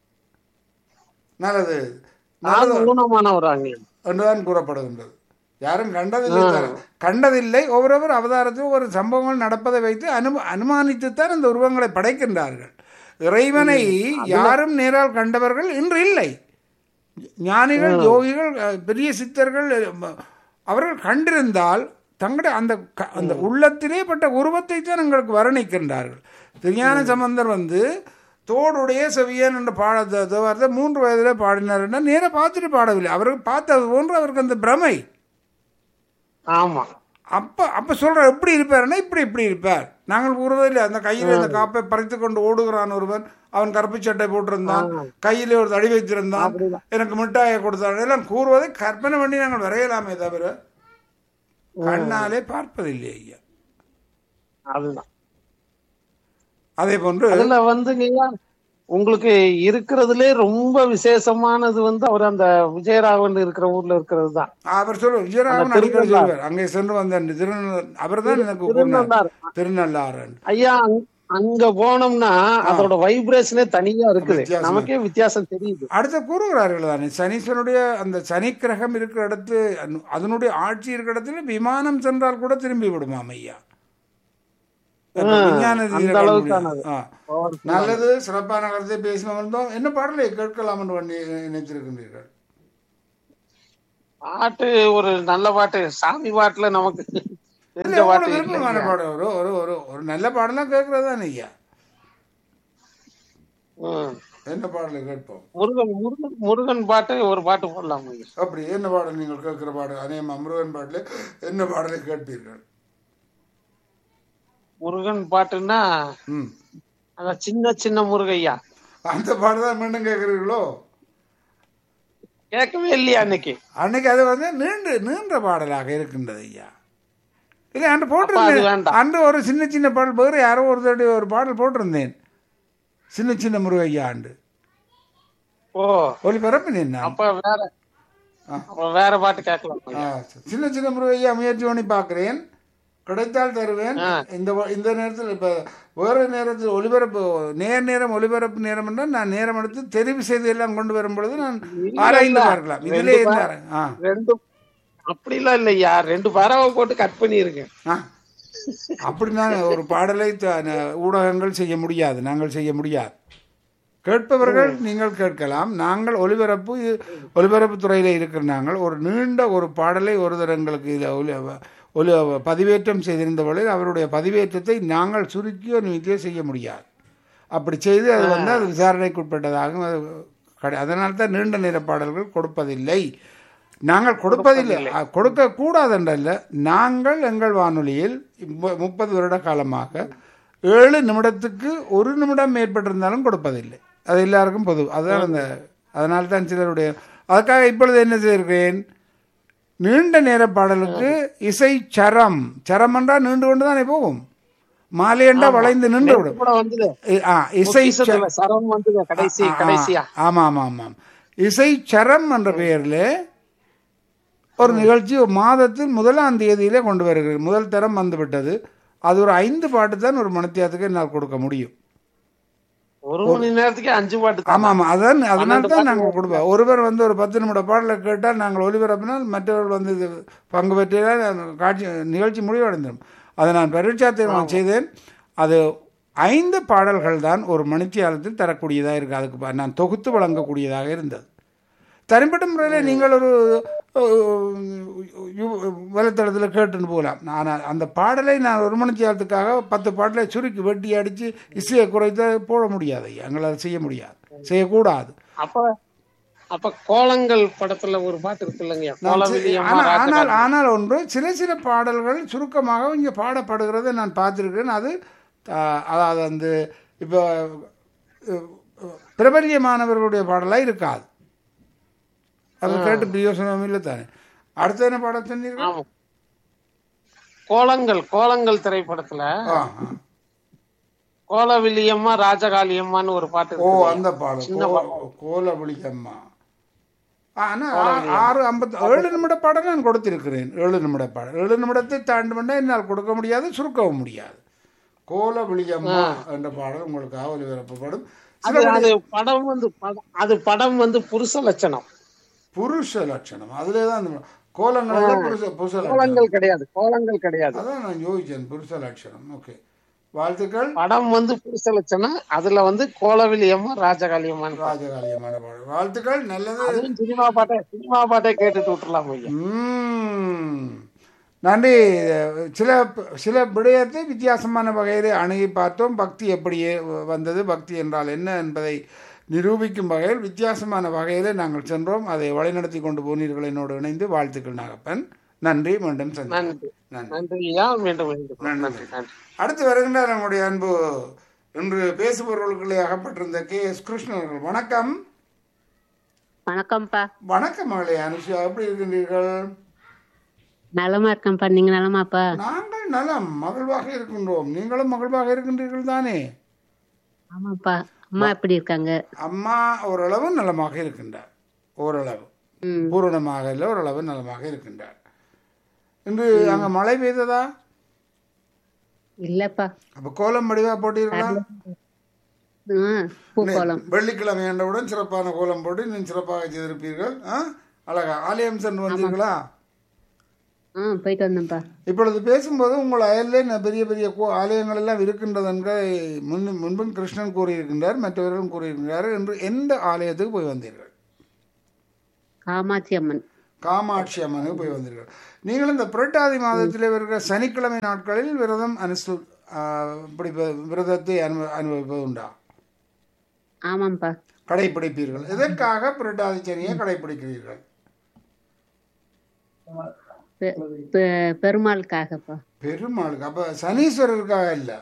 நல்லது நாலு ஊனமானவராங்க என்றுதான் கூறப்படுகின்றது யாரும் கண்டதில்லை தர- கண்டதில்லை ஒவ்வொருவர் அவதாரத்தில் ஒரு சம்பவங்கள் நடப்பதை வைத்து அனு அனுமானித்துத்தான் இந்த உருவங்களை படைக்கின்றார்கள் இறைவனை யாரும் நேரால் கண்டவர்கள் இன்று இல்லை ஞானிகள் யோகிகள் அஹ், பெரிய சித்தர்கள் அஹ், அவர்கள் கண்டிருந்தால் தங்களுடைய அந்த க- அந்த உள்ளத்திலே பட்ட உருவத்தை தான் எங்களுக்கு வர்ணிக்கின்றார்கள் திருஞான சம்பந்தர் வந்து தோடுடைய செவியன் என்ற பாட த- தேவாரத்தை மூன்று வயதில் பாடினார் என்றால் நேராக பார்த்துட்டு பாடவில்லை அவருக்கு பார்த்தது போன்று அவருக்கு அந்த பிரமை ஆமா அப்ப அப்ப சொல்ற எப்படி இருப்பாருன்னா இப்படி இப்படி இருப்பார் நாங்கள் கூறுவதில்லை அந்த கையில இந்த காப்பை பறித்து கொண்டு ஓடுகிறான் ஒருவன் அவன் கருப்பு சட்டை போட்டிருந்தான் கையிலே ஒரு தடி வைத்திருந்தான் எனக்கு மிட்டாயை கொடுத்தான் எல்லாம் கூறுவதை கற்பனை பண்ணி நாங்கள் வரையலாமே தவிர கண்ணாலே பார்ப்பதில்லை ஐயா அதுதான் அதே போன்று அதுல வந்துங்க உங்களுக்கு இருக்கிறதுலே ரொம்ப விசேஷமானது வந்து அவர் அந்த விஜயராகவன் இருக்கிற ஊர்ல இருக்கிறது தான் அவர் சொல்லுவார் விஜயராகவன் அடிக்கடி சொல்லுவார் அங்கே சென்று வந்த திருநள்ளார் அவர் தான் எனக்கு கூறினார் திருநள்ளாறு திருநள்ளாறு ஐயா அங்க- அங்க போனோம்னா அதோட வைப்ரேஷனே தனியா இருக்குது வித்தியாசமா நமக்கே வித்தியாசம் தெரியுது அடுத்து கூறுகிறார்கள் தானே சனீஸ்வரனுடைய அந்த சனி கிரகம் இருக்கிற இடத்து அனு- அதனுடைய ஆட்சி இருக்கிற இடத்துல விமானம் சென்றால் கூட திரும்பி விடுமாம் ஐயா அப்ப ஆ, விஞ்ஞான அந்த ரீதியில காண அளவுக்கானது. முடியும். ஆ. நல்லது சிறப்பான கருத்தை பேசினோம் இருந்தோம் என்ன பாடலை கேட்கலாம் என்று பண்ணி நினைத்திருக்கின்றீர்கள் பாட்டு ஒரு நல்ல பாட்டு சாமி பாட்டுல நமக்கு இல்ல, தெரிஞ்ச உங்களுக்கு பாட்டு விருப்பமான இல்லைங்க. பாடம் ஒரு ஒரு ஒரு ஒரு நல்ல பாடலாம் கேட்கறது தானே ஐயா ம். என்ன பாடலை கேட்போம் முருகன் முருகன் முருகன் பாட்டு ஒரு பாட்டு போடலாம் ஐயா. அப்படி என்ன பாடல் நீங்கள் கேட்கிற பாடல் அநேகம் அமுருகன் பாடல என்ன பாடலை கேட்பீர்கள் முருகன் பாட்டுன்னா ம் அந்த சின்ன சின்ன முருகையா அந்த பாடல் தான் மீண்டும் கேட்குறீங்களோ கேட்கவே இல்லையா அன்னைக்கு அன்னைக்கு அது வந்து நீண்டு நீண்ட பாடலாக இருக்கின்றது ஐயா இல்லை அன்று அப்ப அது போட்டிருந்தேன் வேண்டாம். அன்று ஒரு சின்ன சின்ன பாடல் வேறு யாரோ ஒரு தடவை ஒரு பாடல் போட்டிருந்தேன் சின்ன சின்ன முருகையா ஆண்டு ஓ ஒளிபரப்பினேன் நான் அப்ப வேற அப்ப வேற பாட்டு கேட்கலாம் ஐயா. ஆ, சின்ன சின்ன முருகையா முயற்சி பண்ணி பார்க்கிறேன் கிடைத்தால் தருவேன் ஆ. இந்த வ- இந்த நேரத்தில் இப்போ வேறு நேரத்தில் ஒளிபரப்பு நேர் நேரம் ஒளிபரப்பு நேரம் என்றால் நான் நேரம் எடுத்து தெரிவு செய்து எல்லாம் கொண்டு வரும் பொழுது நான் இல்ல, ஆராய்ந்து இல்ல. பார்க்கலாம் ரெண்டு இதிலே பா- இருந்தாரு ஆ ரெண்டு அப்படிலாம் இல்லையா ரெண்டு பறவை போட்டு கட் பண்ணிருக்கேன் ஆ. அப்படி நான் ஒரு பாடலை த- ந- ஊடகங்கள் செய்ய முடியாது நாங்கள் செய்ய முடியாது கேட்பவர்கள் நீங்கள் கேட்கலாம் நாங்கள் ஒலிபரப்பு இது ஒலிபரப்பு துறையில் இருக்கிற நாங்கள் ஒரு நீண்ட ஒரு பாடலை ஒரு தரம் எங்களுக்கு இதில் ஒலி ஒலி பதிவேற்றம் செய்திருந்த பொழுது அவருடைய பதிவேற்றத்தை நாங்கள் சுருக்கியோ நிமித்தியோ செய்ய முடியாது அப்படி செய்து அது வந்து அது விசாரணைக்குட்பட்டதாகும் அது கடை அதனால தான் நீண்ட நேர பாடல்கள் கொடுப்பதில்லை நாங்கள் கொடுப்பதில்லை அ, கொடுக்க கூடாதென்றல்ல நாங்கள் எங்கள் வானொலியில் மு- முப்பது வருட காலமாக ஏழு நிமிடத்துக்கு ஒரு நிமிடம் மேற்பட்டிருந்தாலும் கொடுப்பதில்லை அது எல்லாருக்கும் பொது அதுதான் அந்த அதனால தான் சிலருடைய அதுக்காக இப்பொழுது என்ன செய்திருக்கிறேன் நீண்ட நேர பாடலுக்கு இசை சரம் சரம் என்றால் நீண்டு கொண்டு தானே போகும் மாலை என்றா வளைந்து நின்று விடும் கூட வந்தது இ- ஆ, இசை ச- பொக்கிஷத்துல சரம் வந்தது கடைசி ஆ, ஆ, கடைசியா ஆமாம் ஆமாம் ஆமாம் இசை சரம் என்ற பெயரில் ஒரு நிகழ்ச்சி ஒரு மாதத்தில் முதலாம் தேதியிலே கொண்டு வருகிறது முதல் தரம் வந்துவிட்டது அது ஒரு ஐந்து பாட்டு தான் ஒரு மணித்தியாத்துக்கு என்னால் கொடுக்க முடியும் ஒரு மணி நேரத்துக்கு அஞ்சு பாட்டு தான். ஆமாம் ஆமாம் அதான் அதனால தான் நாங்கள் கொடுப்போம் ஒருவர் வந்து ஒரு பத்து நிமிட பாடலை கேட்டால் நாங்கள் ஒளிபரப்பினால் மற்றவர்கள் வந்து இது பங்கு பெற்றால் காட்சி நிகழ்ச்சி முடிவடைந்துடும் அதை நான் பரீட்சா தீர்மானம் செய்தேன் அது ஐந்து பாடல்கள் தான் ஒரு மணித்தியாலத்தில் தரக்கூடியதாக இருக்குது அதுக்கு ப- நான் தொகுத்து வழங்கக்கூடியதாக இருந்தது தனிப்பட்ட முறையில் நீங்கள் ஒரு வலைத்தளத்தில் கேட்டுன்னு போகலாம் ஆனால் அந்த பாடலை நான் ஒரு மணித்தியாலத்துக்காக பத்து பாடலை சுருக்கி வெட்டி அடித்து இசையை குறைத்து போட முடியாது ஐயா எங்களை அதை செய்ய முடியாது செய்யக்கூடாது அப்ப அப்ப கோலங்கள் படத்துல ஒரு பாட்டு இருக்கு இல்லைங்க நான் சி- கோலவிலியம்மா ஆனால் ஆனால் ராஜகாளி. ஆனால் ஒன்று சில சில பாடல்கள் சுருக்கமாக இங்கே பாடப்படுகிறதை நான் பார்த்துருக்கேன் அது ஆ, அதாவது அந்த இப்போ அஹ், பிரபல்யமானவர்களுடைய பாடலாக இருக்காது அது கேட்டு பிரியோசனம் இல்லை தானே அடுத்து என்ன பாடம் சொன்னீர்கள் ஆமா கோலங்கள் கோலங்கள் திரைப்படத்துல ஆ, ஆ. கோலவிலியம்மா ராஜகாளியம்மான்னு ஒரு பாட்டு ஓ இருக்கு அந்த பாடல் கோ- கோலபுளியம்மா ஆனா ஆ- ஆறு ஐம்பத்தி ஏழு நிமிட பாடல் நான் கொடுத்திருக்கிறேன் ஏழு நிமிட பாடல் ஏழு நிமிடத்தை தாண்டி பண்ணால் என்னால் கொடுக்க முடியாது சுருக்கவும் முடியாது கோலபுளியம்மா என்ற பாடல் உங்களுக்காக ஒலிபரப்பப்படும் அது அது படம் வந்து படம் அது படம் வந்து புருஷ லட்சணம் புருஷ லட்சணம் அதுல தான் அந்த கோலங்கள் புருஷ புருஷ லட்சணம் கோலங்கள் கிடையாது கோலங்கள் கிடையாது அதான் நான் யோசிச்சேன் புருஷ லட்சணம் ஓகே வாழ்த்துக்கள் படம் வந்து புருஷ லட்சணம் அதுல வந்து கோலவிலியம்மா ராஜகாளியம்மான்னு பாட்டு. ராஜகாலியமான பாடல் வாழ்த்துக்கள் நல்லது அதுவும் சினிமா பாட்டை சினிமா பாட்டை கேட்டுட்டு விட்டுலாம் ஐயா ம். நன்றி சில சில விடயத்தை வித்தியாசமான வகையில் அணுகி பார்த்தோம் பக்தி எப்படி வந்தது பக்தி என்றால் என்ன என்பதை நிரூபிக்கும் வகையில் வித்தியாசமான வகையில் நாங்கள் சென்றோம் அதை வழிநடத்தி கொண்டு போனீர்கள் என்னோடு இணைந்து வாழ்த்துக்கள் நாகப்பன் நன்றி மீண்டும் சந்திப்போம் நன்றி நன்றி நன்றி ஐயா மீண்டும் மீண்டும் நன்றி. நன்றி நன்றி அடுத்து வருகின்ற நம்முடைய அன்பு இன்று பேசுபவர்களுக்குள்ளே அகப்பட்டிருந்த கே எஸ் கிருஷ்ணன் அவர்கள் வணக்கம் வணக்கம்ப்பா வணக்கம் மகளே அனுஷா எப்படி இருக்கின்றீர்கள் நலமா இருக்கேன்ப்பா நீங்க நலமாப்பா நாங்கள் நலம் மகிழ்வாக இருக்கின்றோம் நீங்களும் மகிழ்வாக இருக்கின்றீர்கள் தானே ஆமாப்பா அம்மா எப்படி இருக்காங்க அம்மா ஓரளவு நலமாக இருக்கின்றார் ஓரளவு ம் பூரணமாக இல்லை ஓரளவு நலமாக இருக்கின்றார் இன்று அங்க மழை பெய்ததா இல்லப்பா அப்ப கோலம் வடிவா போட்டீர்களா ஆ பூக்கோளம் வெள்ளிக்கிழமை என்றவுடன் சிறப்பான கோலம் போட்டு இன்னும் சிறப்பாக செய்திருப்பீர்கள் ஆ? அழகா ஆலயம் சென்று வந்தீர்களா ஆ போயிட்டு வந்தேன்ப்பா இப்பொழுது பேசும்போது உங்கள் அயல்லே ந- பெரிய பெரிய கோ ஆலயங்கள் எல்லாம் இருக்கின்றது என்ற முன் முன்பும் கிருஷ்ணன் கூறியிருக்கின்றார் மற்றவர்களும் கூறியிருக்கிறார் என்று எந்த ஆலயத்துக்கு போய் வந்தீர்கள் காமாட்சி அம்மன் காமாட்சி அம்மனுக்கு போய் வந்தீர்கள் நீங்கள் இந்த புரட்டாதி மாதத்தில் இருக்கிற சனிக்கிழமை நாட்களில் விரதம் அனுசு ஆ, பிடிப்ப விரதத்தை அனு அனுபவிப்பது உண்டா ஆமாம்ப்பா கடைப்பிடிப்பீர்கள் எதற்காக புரட்டாதி சனியை கடைப்பிடிக்கிறீர்கள் பெ- பெ- பெருமாளுக்காகப்பா பெருமாளுக்கு அப்ப சனீஸ்வரருக்காக இல்ல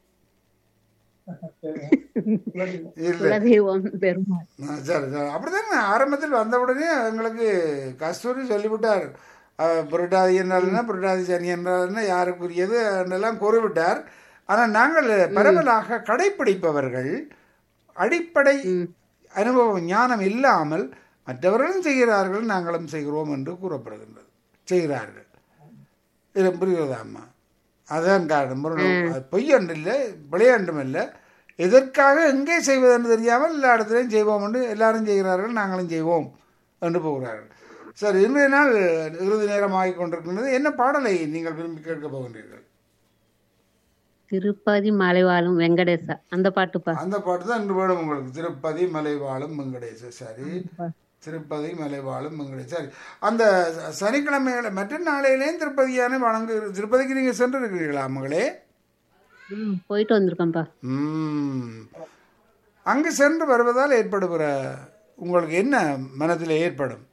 இல்ல குலதெய்வம் பெருமாள் ஆ, சரி சரி அப்படிதானே ஆரம்பத்தில் வந்த உடனே எங்களுக்கு கஸ்தூரி சொல்லிவிட்டார் அஹ், புரட்டாதி என்றால் என்ன புரட்டாதி சனி என்றால் என்ன யாருக்குரியது என்றெல்லாம் கூறிவிட்டார் ஆனால் நாங்கள் பரவலாக கடைப்பிடிப்பவர்கள் அடிப்படை அனுபவம் ஞானம் இல்லாமல் மற்றவர்களும் செய்கிறார்கள் நாங்களும் செய்கிறோம் என்று கூறப்படுகின்றது செய்கிறார்கள் இது புரிகிறதா அம்மா அதான் காரணம் முரணம். அது பொய் ஒன்றும் இல்லை விளையாண்டும் இல்லை எதற்காக எங்கே செய்வதென்று தெரியாமல் எல்லா இடத்துலையும் செய்வோம் என்று எல்லாரும் செய்கிறார்கள் நாங்களும் செய்வோம் என்று போகிறார்கள் சரி இன்றைய நாள் இறுதி நேரம் ஆகிக் கொண்டிருக்கின்றது என்ன பாடலை நீங்கள் விரும்பி கேட்க போகின்றீர்கள் திருப்பதி மலைவாழும் வெங்கடேசா அந்த பாட்டுப்பா அந்த பாட்டு தான் இன்று வேணும் உங்களுக்கு திருப்பதி மலைவாழும் வெங்கடேச சரி திருப்பதி மலைவாழும் வெங்கடேச சரி அந்த ச- சனிக்கிழமைகளை மற்ற நாளையிலேயும் திருப்பதியான வணங்கு திருப்பதிக்கு நீங்கள் சென்று இருக்கிறீர்களா மகளே ம் போயிட்டு வந்திருக்கேன்ப்பா ம். அங்கு சென்று வருவதால் ஏற்படுகிற உங்களுக்கு என்ன மனதில் ஏற்படும்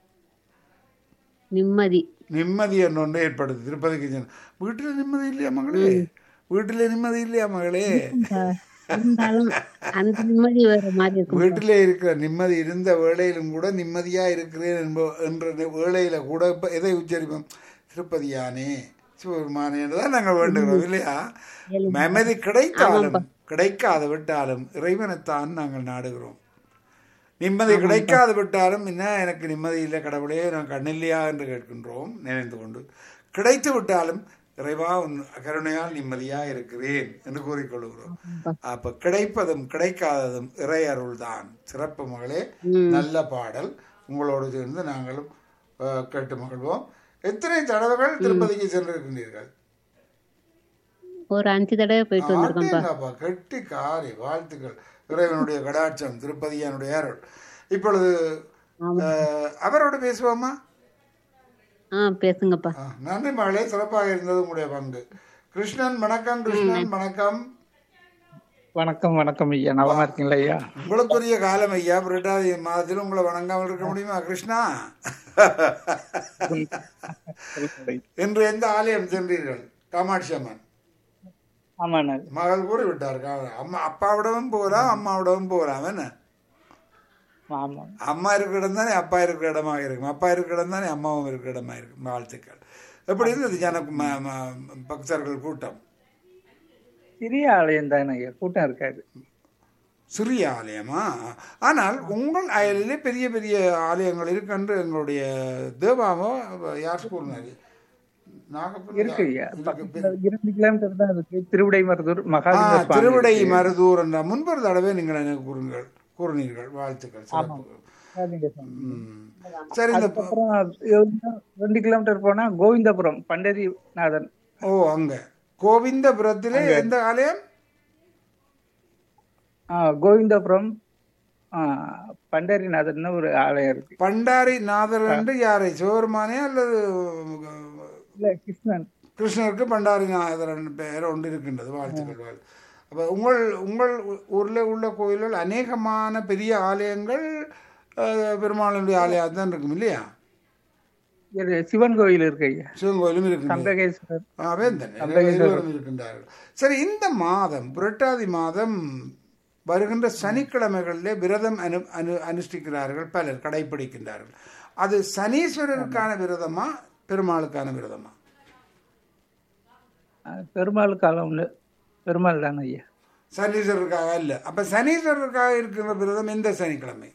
நிம்மதி நிம்மதி என்று ஒன்று ஏற்படுது திருப்பதிக்கு சென்று வீட்டில் நிம்மதி இல்லையா மகளே வீட்டில் நிம்மதி இல்லையா மகளே இருந்தாலும் அந்த நிம்மதி வேற மாதிரி இருக்கும் வீட்டிலே இருக்கிற நிம்மதி இருந்த வேளையிலும் கூட நிம்மதியா இருக்கிறேன் என்ப என்ற வேளையில கூட இப்ப எதை உச்சரிப்போம் திருப்பதியானே சிவபெருமானே என்றுதான் நாங்கள் வேண்டுகிறோம் இல்லையா நிம்மதி கிடைத்தாலும் கிடைக்காத விட்டாலும் இறைவனைத்தான் நாங்கள் நாடுகிறோம் நிம்மதி கிடைக்காது விட்டாலும் என்ன எனக்கு நிம்மதி இல்லை கடவுளே நான் கண்ணில்லையா என்று கேட்கின்றோம் நினைந்து கொண்டு கிடைத்து விட்டாலும் இறைவா உன் கருணையால் நிம்மதியா இருக்கிறேன் என்று கூறிக்கொள்கிறோம் அப்ப கிடைப்பதும் கிடைக்காததும் இறை அருள்தான் சிறப்பு மகளே நல்ல பாடல் உங்களோடு சேர்ந்து நாங்களும் அஹ், கேட்டு மகிழ்வோம் எத்தனை தடவைகள் திருப்பதிக்கு சென்றிருக்கின்றீர்கள் ஒரு அஞ்சு தடவை போயிட்டு வந்திருக்கேன்ப்பா ஆட்டேங்கப்பா, கெட்டி காரி வாழ்த்துக்கள் இறைவனுடைய கடாட்சம் திருப்பதியானுடைய அருள் இப்பொழுது அஹ், அவரோடு பேசுவோமா ஆ பேசுங்கப்பா ஆ, நன்றி மகளே சிறப்பாக இருந்தது உங்களுடைய பங்கு கிருஷ்ணன் வணக்கம் கிருஷ்ணன் வணக்கம் வணக்கம் வணக்கம் ஐயா நலமா இருக்கீங்களா ஐயா உங்களுக்குரிய காலம் ஐயா புரட்டாதி மாதத்தில் உங்களை வணங்காமல் இருக்க முடியுமா கிருஷ்ணா இன்று எந்த ஆலயம் சென்றீர்கள் காமாட்சி அம்மன் ஆமாண்ணா மகள் கூறி விட்டார் கா- அம்மா அப்பாவிடவும் போகலாம் அம்மாவிடவும் போகலாம் என்ன ஆமா அம்மா இருக்கிற இடம் தானே அப்பா இருக்கிற இடமா இருக்கும் அப்பா இருக்கிற இடம் தானே அம்மாவும் இருக்கிற இடமா இருக்கும் வாழ்த்துக்கள் எப்படி இருந்தது ஜன ம- ம- பக்தர்கள் கூட்டம் சிறிய ஆலயம் தானே ஐயா கூட்டம் இருக்காது சிறிய ஆலயமா ஆனால் உங்கள் அயலிலே பெரிய பெரிய ஆலயங்கள் இருக்குன்னு எங்களுடைய தேவாவோ யார் கூறினாரு நாகப்பட்டினம் இருக்கு ஐயா இருக்கு. பக்கத்துல இரண்டு கிலோமீட்டர் தான் இருக்கு திருவிடைமருதூர் ஆ, மகாலிங்க சுவாமி திருவிடை இருக்கு. மருதூர் என்ற முன்பொரு தடவை நீங்கள் எனக்கு கூறுங்கள் கூறினீர்கள் வாழ்த்துக்கள் சிறப்பு மகாலிங்க சுவாமி. ம். சரி இந்த ப- அப்புறம் இன்னும் ரெண்டு கிலோமீட்டர் போனா கோவிந்தபுரம் பண்டரிநாதன் ஓ அங்க கோவிந்தபுரத்திலே எந்த ஆலயம் ஆ, கோவிந்தபுரம் ஆ, பண்டரிநாதன் ஒரு ஆலயம் இருக்கு பண்டாரி நாதர் என்று யாரை சிவபெருமானே அல்லது இல்ல கிருஷ்ணன் கிருஷ்ணருக்கு பண்டாரி நாதர் என்ற பெயர் ஒன்று இருக்கின்றது வாழ்த்துக்கள் வாழ்த்து அப்போ உங்கள் உங்கள் ஊரில் உள்ள கோயில்கள் அநேகமான பெரிய ஆலயங்கள் அஹ், பெருமாளுடைய ஆலயம் தான் இருக்கும் இல்லையா இது சிவன் கோயில் இருக்கு ஐயா சிவன் கோயிலும் இருக்கின்றது சம்பகேஸ்வரர் வேந்தன் சம்பகேஸ்வரர். இருவரும் இருக்கின்றார்கள் சரி இந்த மாதம் புரட்டாதி மாதம் வருகின்ற சனிக்கிழமைகளிலே விரதம் அனு அனு அனுஷ்டிக்கிறார்கள் பலர் கடைபிடிக்கின்றார்கள் அது சனீஸ்வரருக்கான விரதமா பெருமாளுக்கான விரதமா ஆ, பெருமாள் காலம் ஒண்ணு பெருமாள் தானே ஐயா சனீஸ்வரருக்காக இல்ல அப்ப சனீஸ்வரருக்காக இருக்கிற விரதம் எந்த சனிக்கிழமை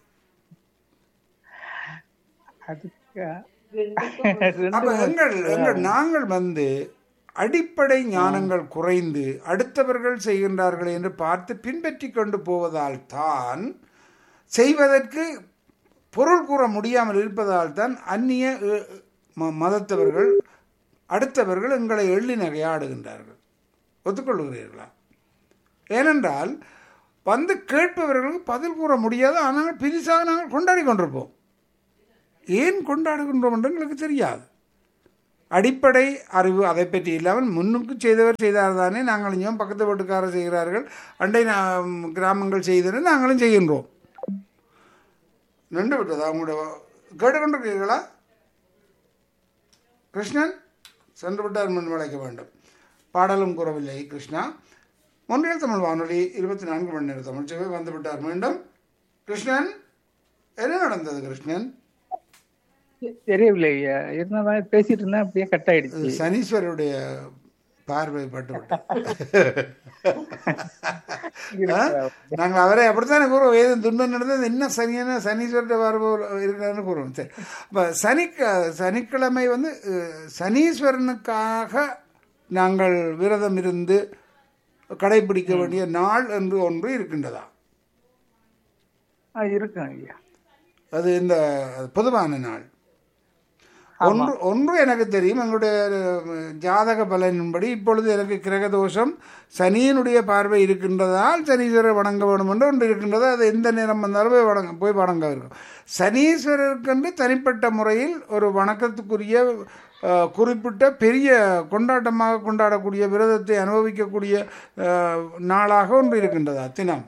அதுக்கு அப்ப எங்கள் எங்கள் நாங்கள் வந்து அடிப்படை ஞானங்கள் குறைந்து அடுத்தவர்கள் செய்கின்றார்கள் என்று பார்த்து பின்பற்றி கொண்டு போவதால் தான் செய்வதற்கு பொருள் கூற முடியாமல் இருப்பதால் தான் அந்நிய அ, ம- மதத்தவர்கள் அடுத்தவர்கள் எங்களை எள்ளி நகையாடுகின்றார்கள் ஒத்துக்கொள்கிறீர்களா ஏனென்றால் வந்து கேட்பவர்களுக்கு பதில் கூற முடியாது ஆனால் பெரிசாக நாங்கள் கொண்டாடி கொண்டிருப்போம் ஏன் கொண்டாடுகின்றோம் என்று எங்களுக்கு தெரியாது அடிப்படை அறிவு அதை பற்றி இல்லாமல் முன்னுக்கு செய்தவர் செய்தார் தானே நாங்கள் இங்கே பக்கத்து வீட்டுக்காரர் செய்கிறார்கள் அண்டை நா- கிராமங்கள் செய்தது நாங்களும் செய்கின்றோம் நின்று விட்டதா உங்களுடைய கேட்டுக்கொண்டிருக்கிறீர்களா கிருஷ்ணன் சென்று விட்டார் முன் வளைக்க வேண்டும் பாடலும் கூறவில்லை கிருஷ்ணா ஒன்றியல் தமிழ் வானொலி இருபத்தி நான்கு மணி நேர தமிழ் சேவை வந்து விட்டார் மீண்டும் கிருஷ்ணன் என்ன நடந்தது கிருஷ்ணன் தெரியவில்லை ஐயா இருந்த மாதிரி பேசிட்டு இருந்தேன் அப்படியே கட் ஆயிடுச்சு சனீஸ்வரருடைய பார்வை பட்டு நாங்கள் அவரை அப்படித்தானே கூறுவோம் ஏதும் துன்பம் நடந்தது என்ன சனியான சனீஸ்வரருடைய பார்வை இருக்கிறான்னு கூறுவோம் சரி இப்போ சனி சனிக்கிழமை வந்து அஹ், சனீஸ்வரனுக்காக நாங்கள் விரதம் இருந்து கடைபிடிக்க வேண்டிய நாள் என்று ஒன்று இருக்கின்றதா ஆ, இருக்கும் ஐயா அது இந்த பொதுவான நாள் ஒன்று ஒன்று எனக்கு தெரியும் எங்களுடைய அஹ், ஜாதக பலனின்படி இப்பொழுது எனக்கு கிரக தோஷம் சனியினுடைய பார்வை இருக்கின்றதால் சனீஸ்வரர் வணங்க வேண்டும் என்று ஒன்று இருக்கின்றது அது எந்த நேரம் வந்தாலும் போய் வணங்க போய் வணங்க இருக்கும் சனீஸ்வரருக்கென்று தனிப்பட்ட முறையில் ஒரு வணக்கத்துக்குரிய அஹ், குறிப்பிட்ட பெரிய கொண்டாட்டமாக கொண்டாடக்கூடிய விரதத்தை அனுபவிக்கக்கூடிய அஹ், நாளாக ஒன்று இருக்கின்றதா தினம்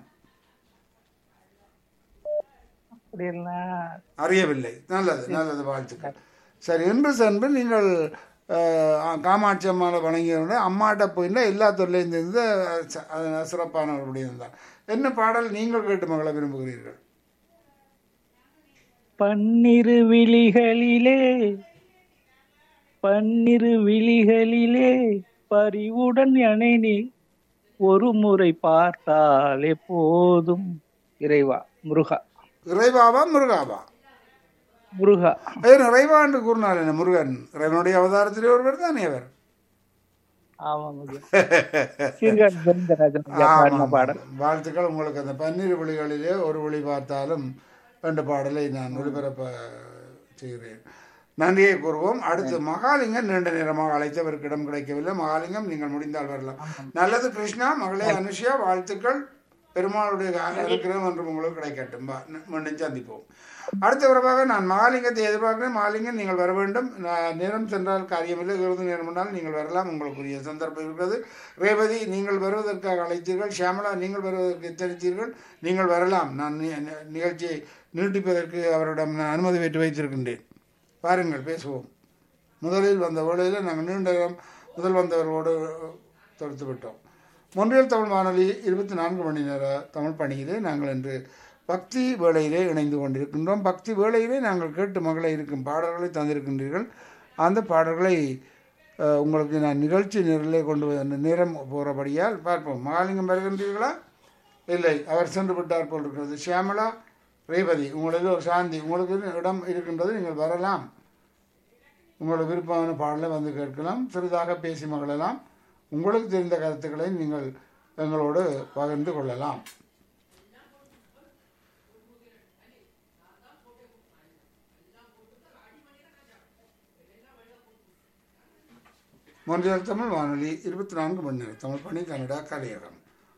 அப்படி எல்லாம் அறியவில்லை நல்லது நல்லது வாழ்த்துக்கள் சரி என்று சென்று நீங்கள் அஹ், காமாட்சி அம்மாவை வணங்கிய அம்மாட்ட போயின்னா எல்லா தொல்லையும் தெரிந்து அது சிறப்பான ஒரு விடயம் தான் என்ன பாடல் நீங்கள் கேட்டு மகளை விரும்புகிறீர்கள் பன்னிரு விழிகளிலே பன்னிரு விழிகளிலே பரிவுடன் எனை நீ ஒரு முறை பார்த்தாலே போதும் இறைவா முருகா இறைவாவா முருகாவா முருகா ஏன் இறைவா என்று கூறினார் என்ன முருகன் இறைவனுடைய அவதாரத்திலே ஒருவர் தானே அவர் ஆமாம் ஐயா. சீர்காழி கோவிந்தராஜன் ஐயா பாடின ஆமாம். பாடல் வாழ்த்துக்கள் உங்களுக்கு அந்த பன்னிரு விழிகளிலே ஒரு விழி பார்த்தாலும் ரெண்டு பாடலை நான் ஒளிபரப்ப செய்கிறேன் நன்றியை கூறுவோம் அடுத்து மகாலிங்கம் நீண்ட நேரமாக அழைத்தவருக்கு இடம் கிடைக்கவில்லை மகாலிங்கம் நீங்கள் முடிந்தால் வரலாம் நல்லது கிருஷ்ணா மகளே அனுஷியா வாழ்த்துக்கள் பெருமாளுடைய இருக்கிறோம் என்று உங்களுக்கு கிடைக்கட்டும் வா, ந- மீண்டும் சந்திப்போம் அடுத்த உறவாக நான் மகாலிங்கத்தை எதிர்பார்க்கிறேன் மகாலிங்கம் நீங்கள் வர வேண்டும் நான் நேரம் சென்றால் காரியமில்லை இறுதி நேரம் என்றால் நீங்கள் வரலாம் உங்களுக்குரிய சந்தர்ப்பம் இருக்கிறது ரேவதி நீங்கள் வருவதற்காக அழைத்தீர்கள் ஷியாமலா நீங்கள் வருவதற்கு எச்சரித்தீர்கள் நீங்கள் வரலாம் நான் நி- நி- நிகழ்ச்சியை நீட்டிப்பதற்கு அவரிடம் நான் அனுமதி பெற்று வைத்திருக்கின்றேன் பாருங்கள் பேசுவோம் முதலில் வந்த வேளையில் நாங்கள் நீண்ட நேரம் முதல் வந்தவரோடு தொடுத்து விட்டோம் மொன்றியல் தமிழ் வானொலி இருபத்தி நான்கு மணி நேர தமிழ் பணியிலே நாங்கள் இன்று பக்தி வேளையிலே இணைந்து கொண்டிருக்கின்றோம் பக்தி வேளையிலே நாங்கள் கேட்டு மகளை இருக்கும் பாடல்களை தந்திருக்கின்றீர்கள் அந்த பாடல்களை அஹ், உங்களுக்கு நான் நிகழ்ச்சி நிரலே கொண்டு வந்த நேரம் போகிறபடியால் பார்ப்போம் மகாலிங்கம் வருகின்றீர்களா இல்லை அவர் சென்று விட்டார் போல் இருக்கிறது ஷியாமலா ரேவதி உங்களுக்கு ஒரு சாந்தி உங்களுக்கு இடம் இருக்கின்றது நீங்கள் வரலாம் உங்களுக்கு விருப்பமான பாடலை வந்து கேட்கலாம் சிறிதாக பேசி மகளலாம் உங்களுக்கு தெரிந்த கருத்துக்களை நீங்கள் எங்களோடு பகிர்ந்து கொள்ளலாம் மொன்றியல் தமிழ் வானொலி இருபத்தி நான்கு மணி நேரம் தமிழ் பணி கனடா கலையகம்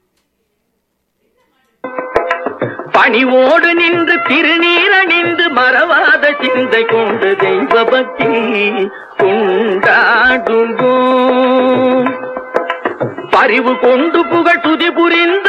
பணிவோடு நின்று திருநீரணிந்து மறவாத சிந்தை கொண்டு தெய்வ பக்தி கொண்டாடுவோம் பரிவு கொண்டு புகழ் துதி புரிந்த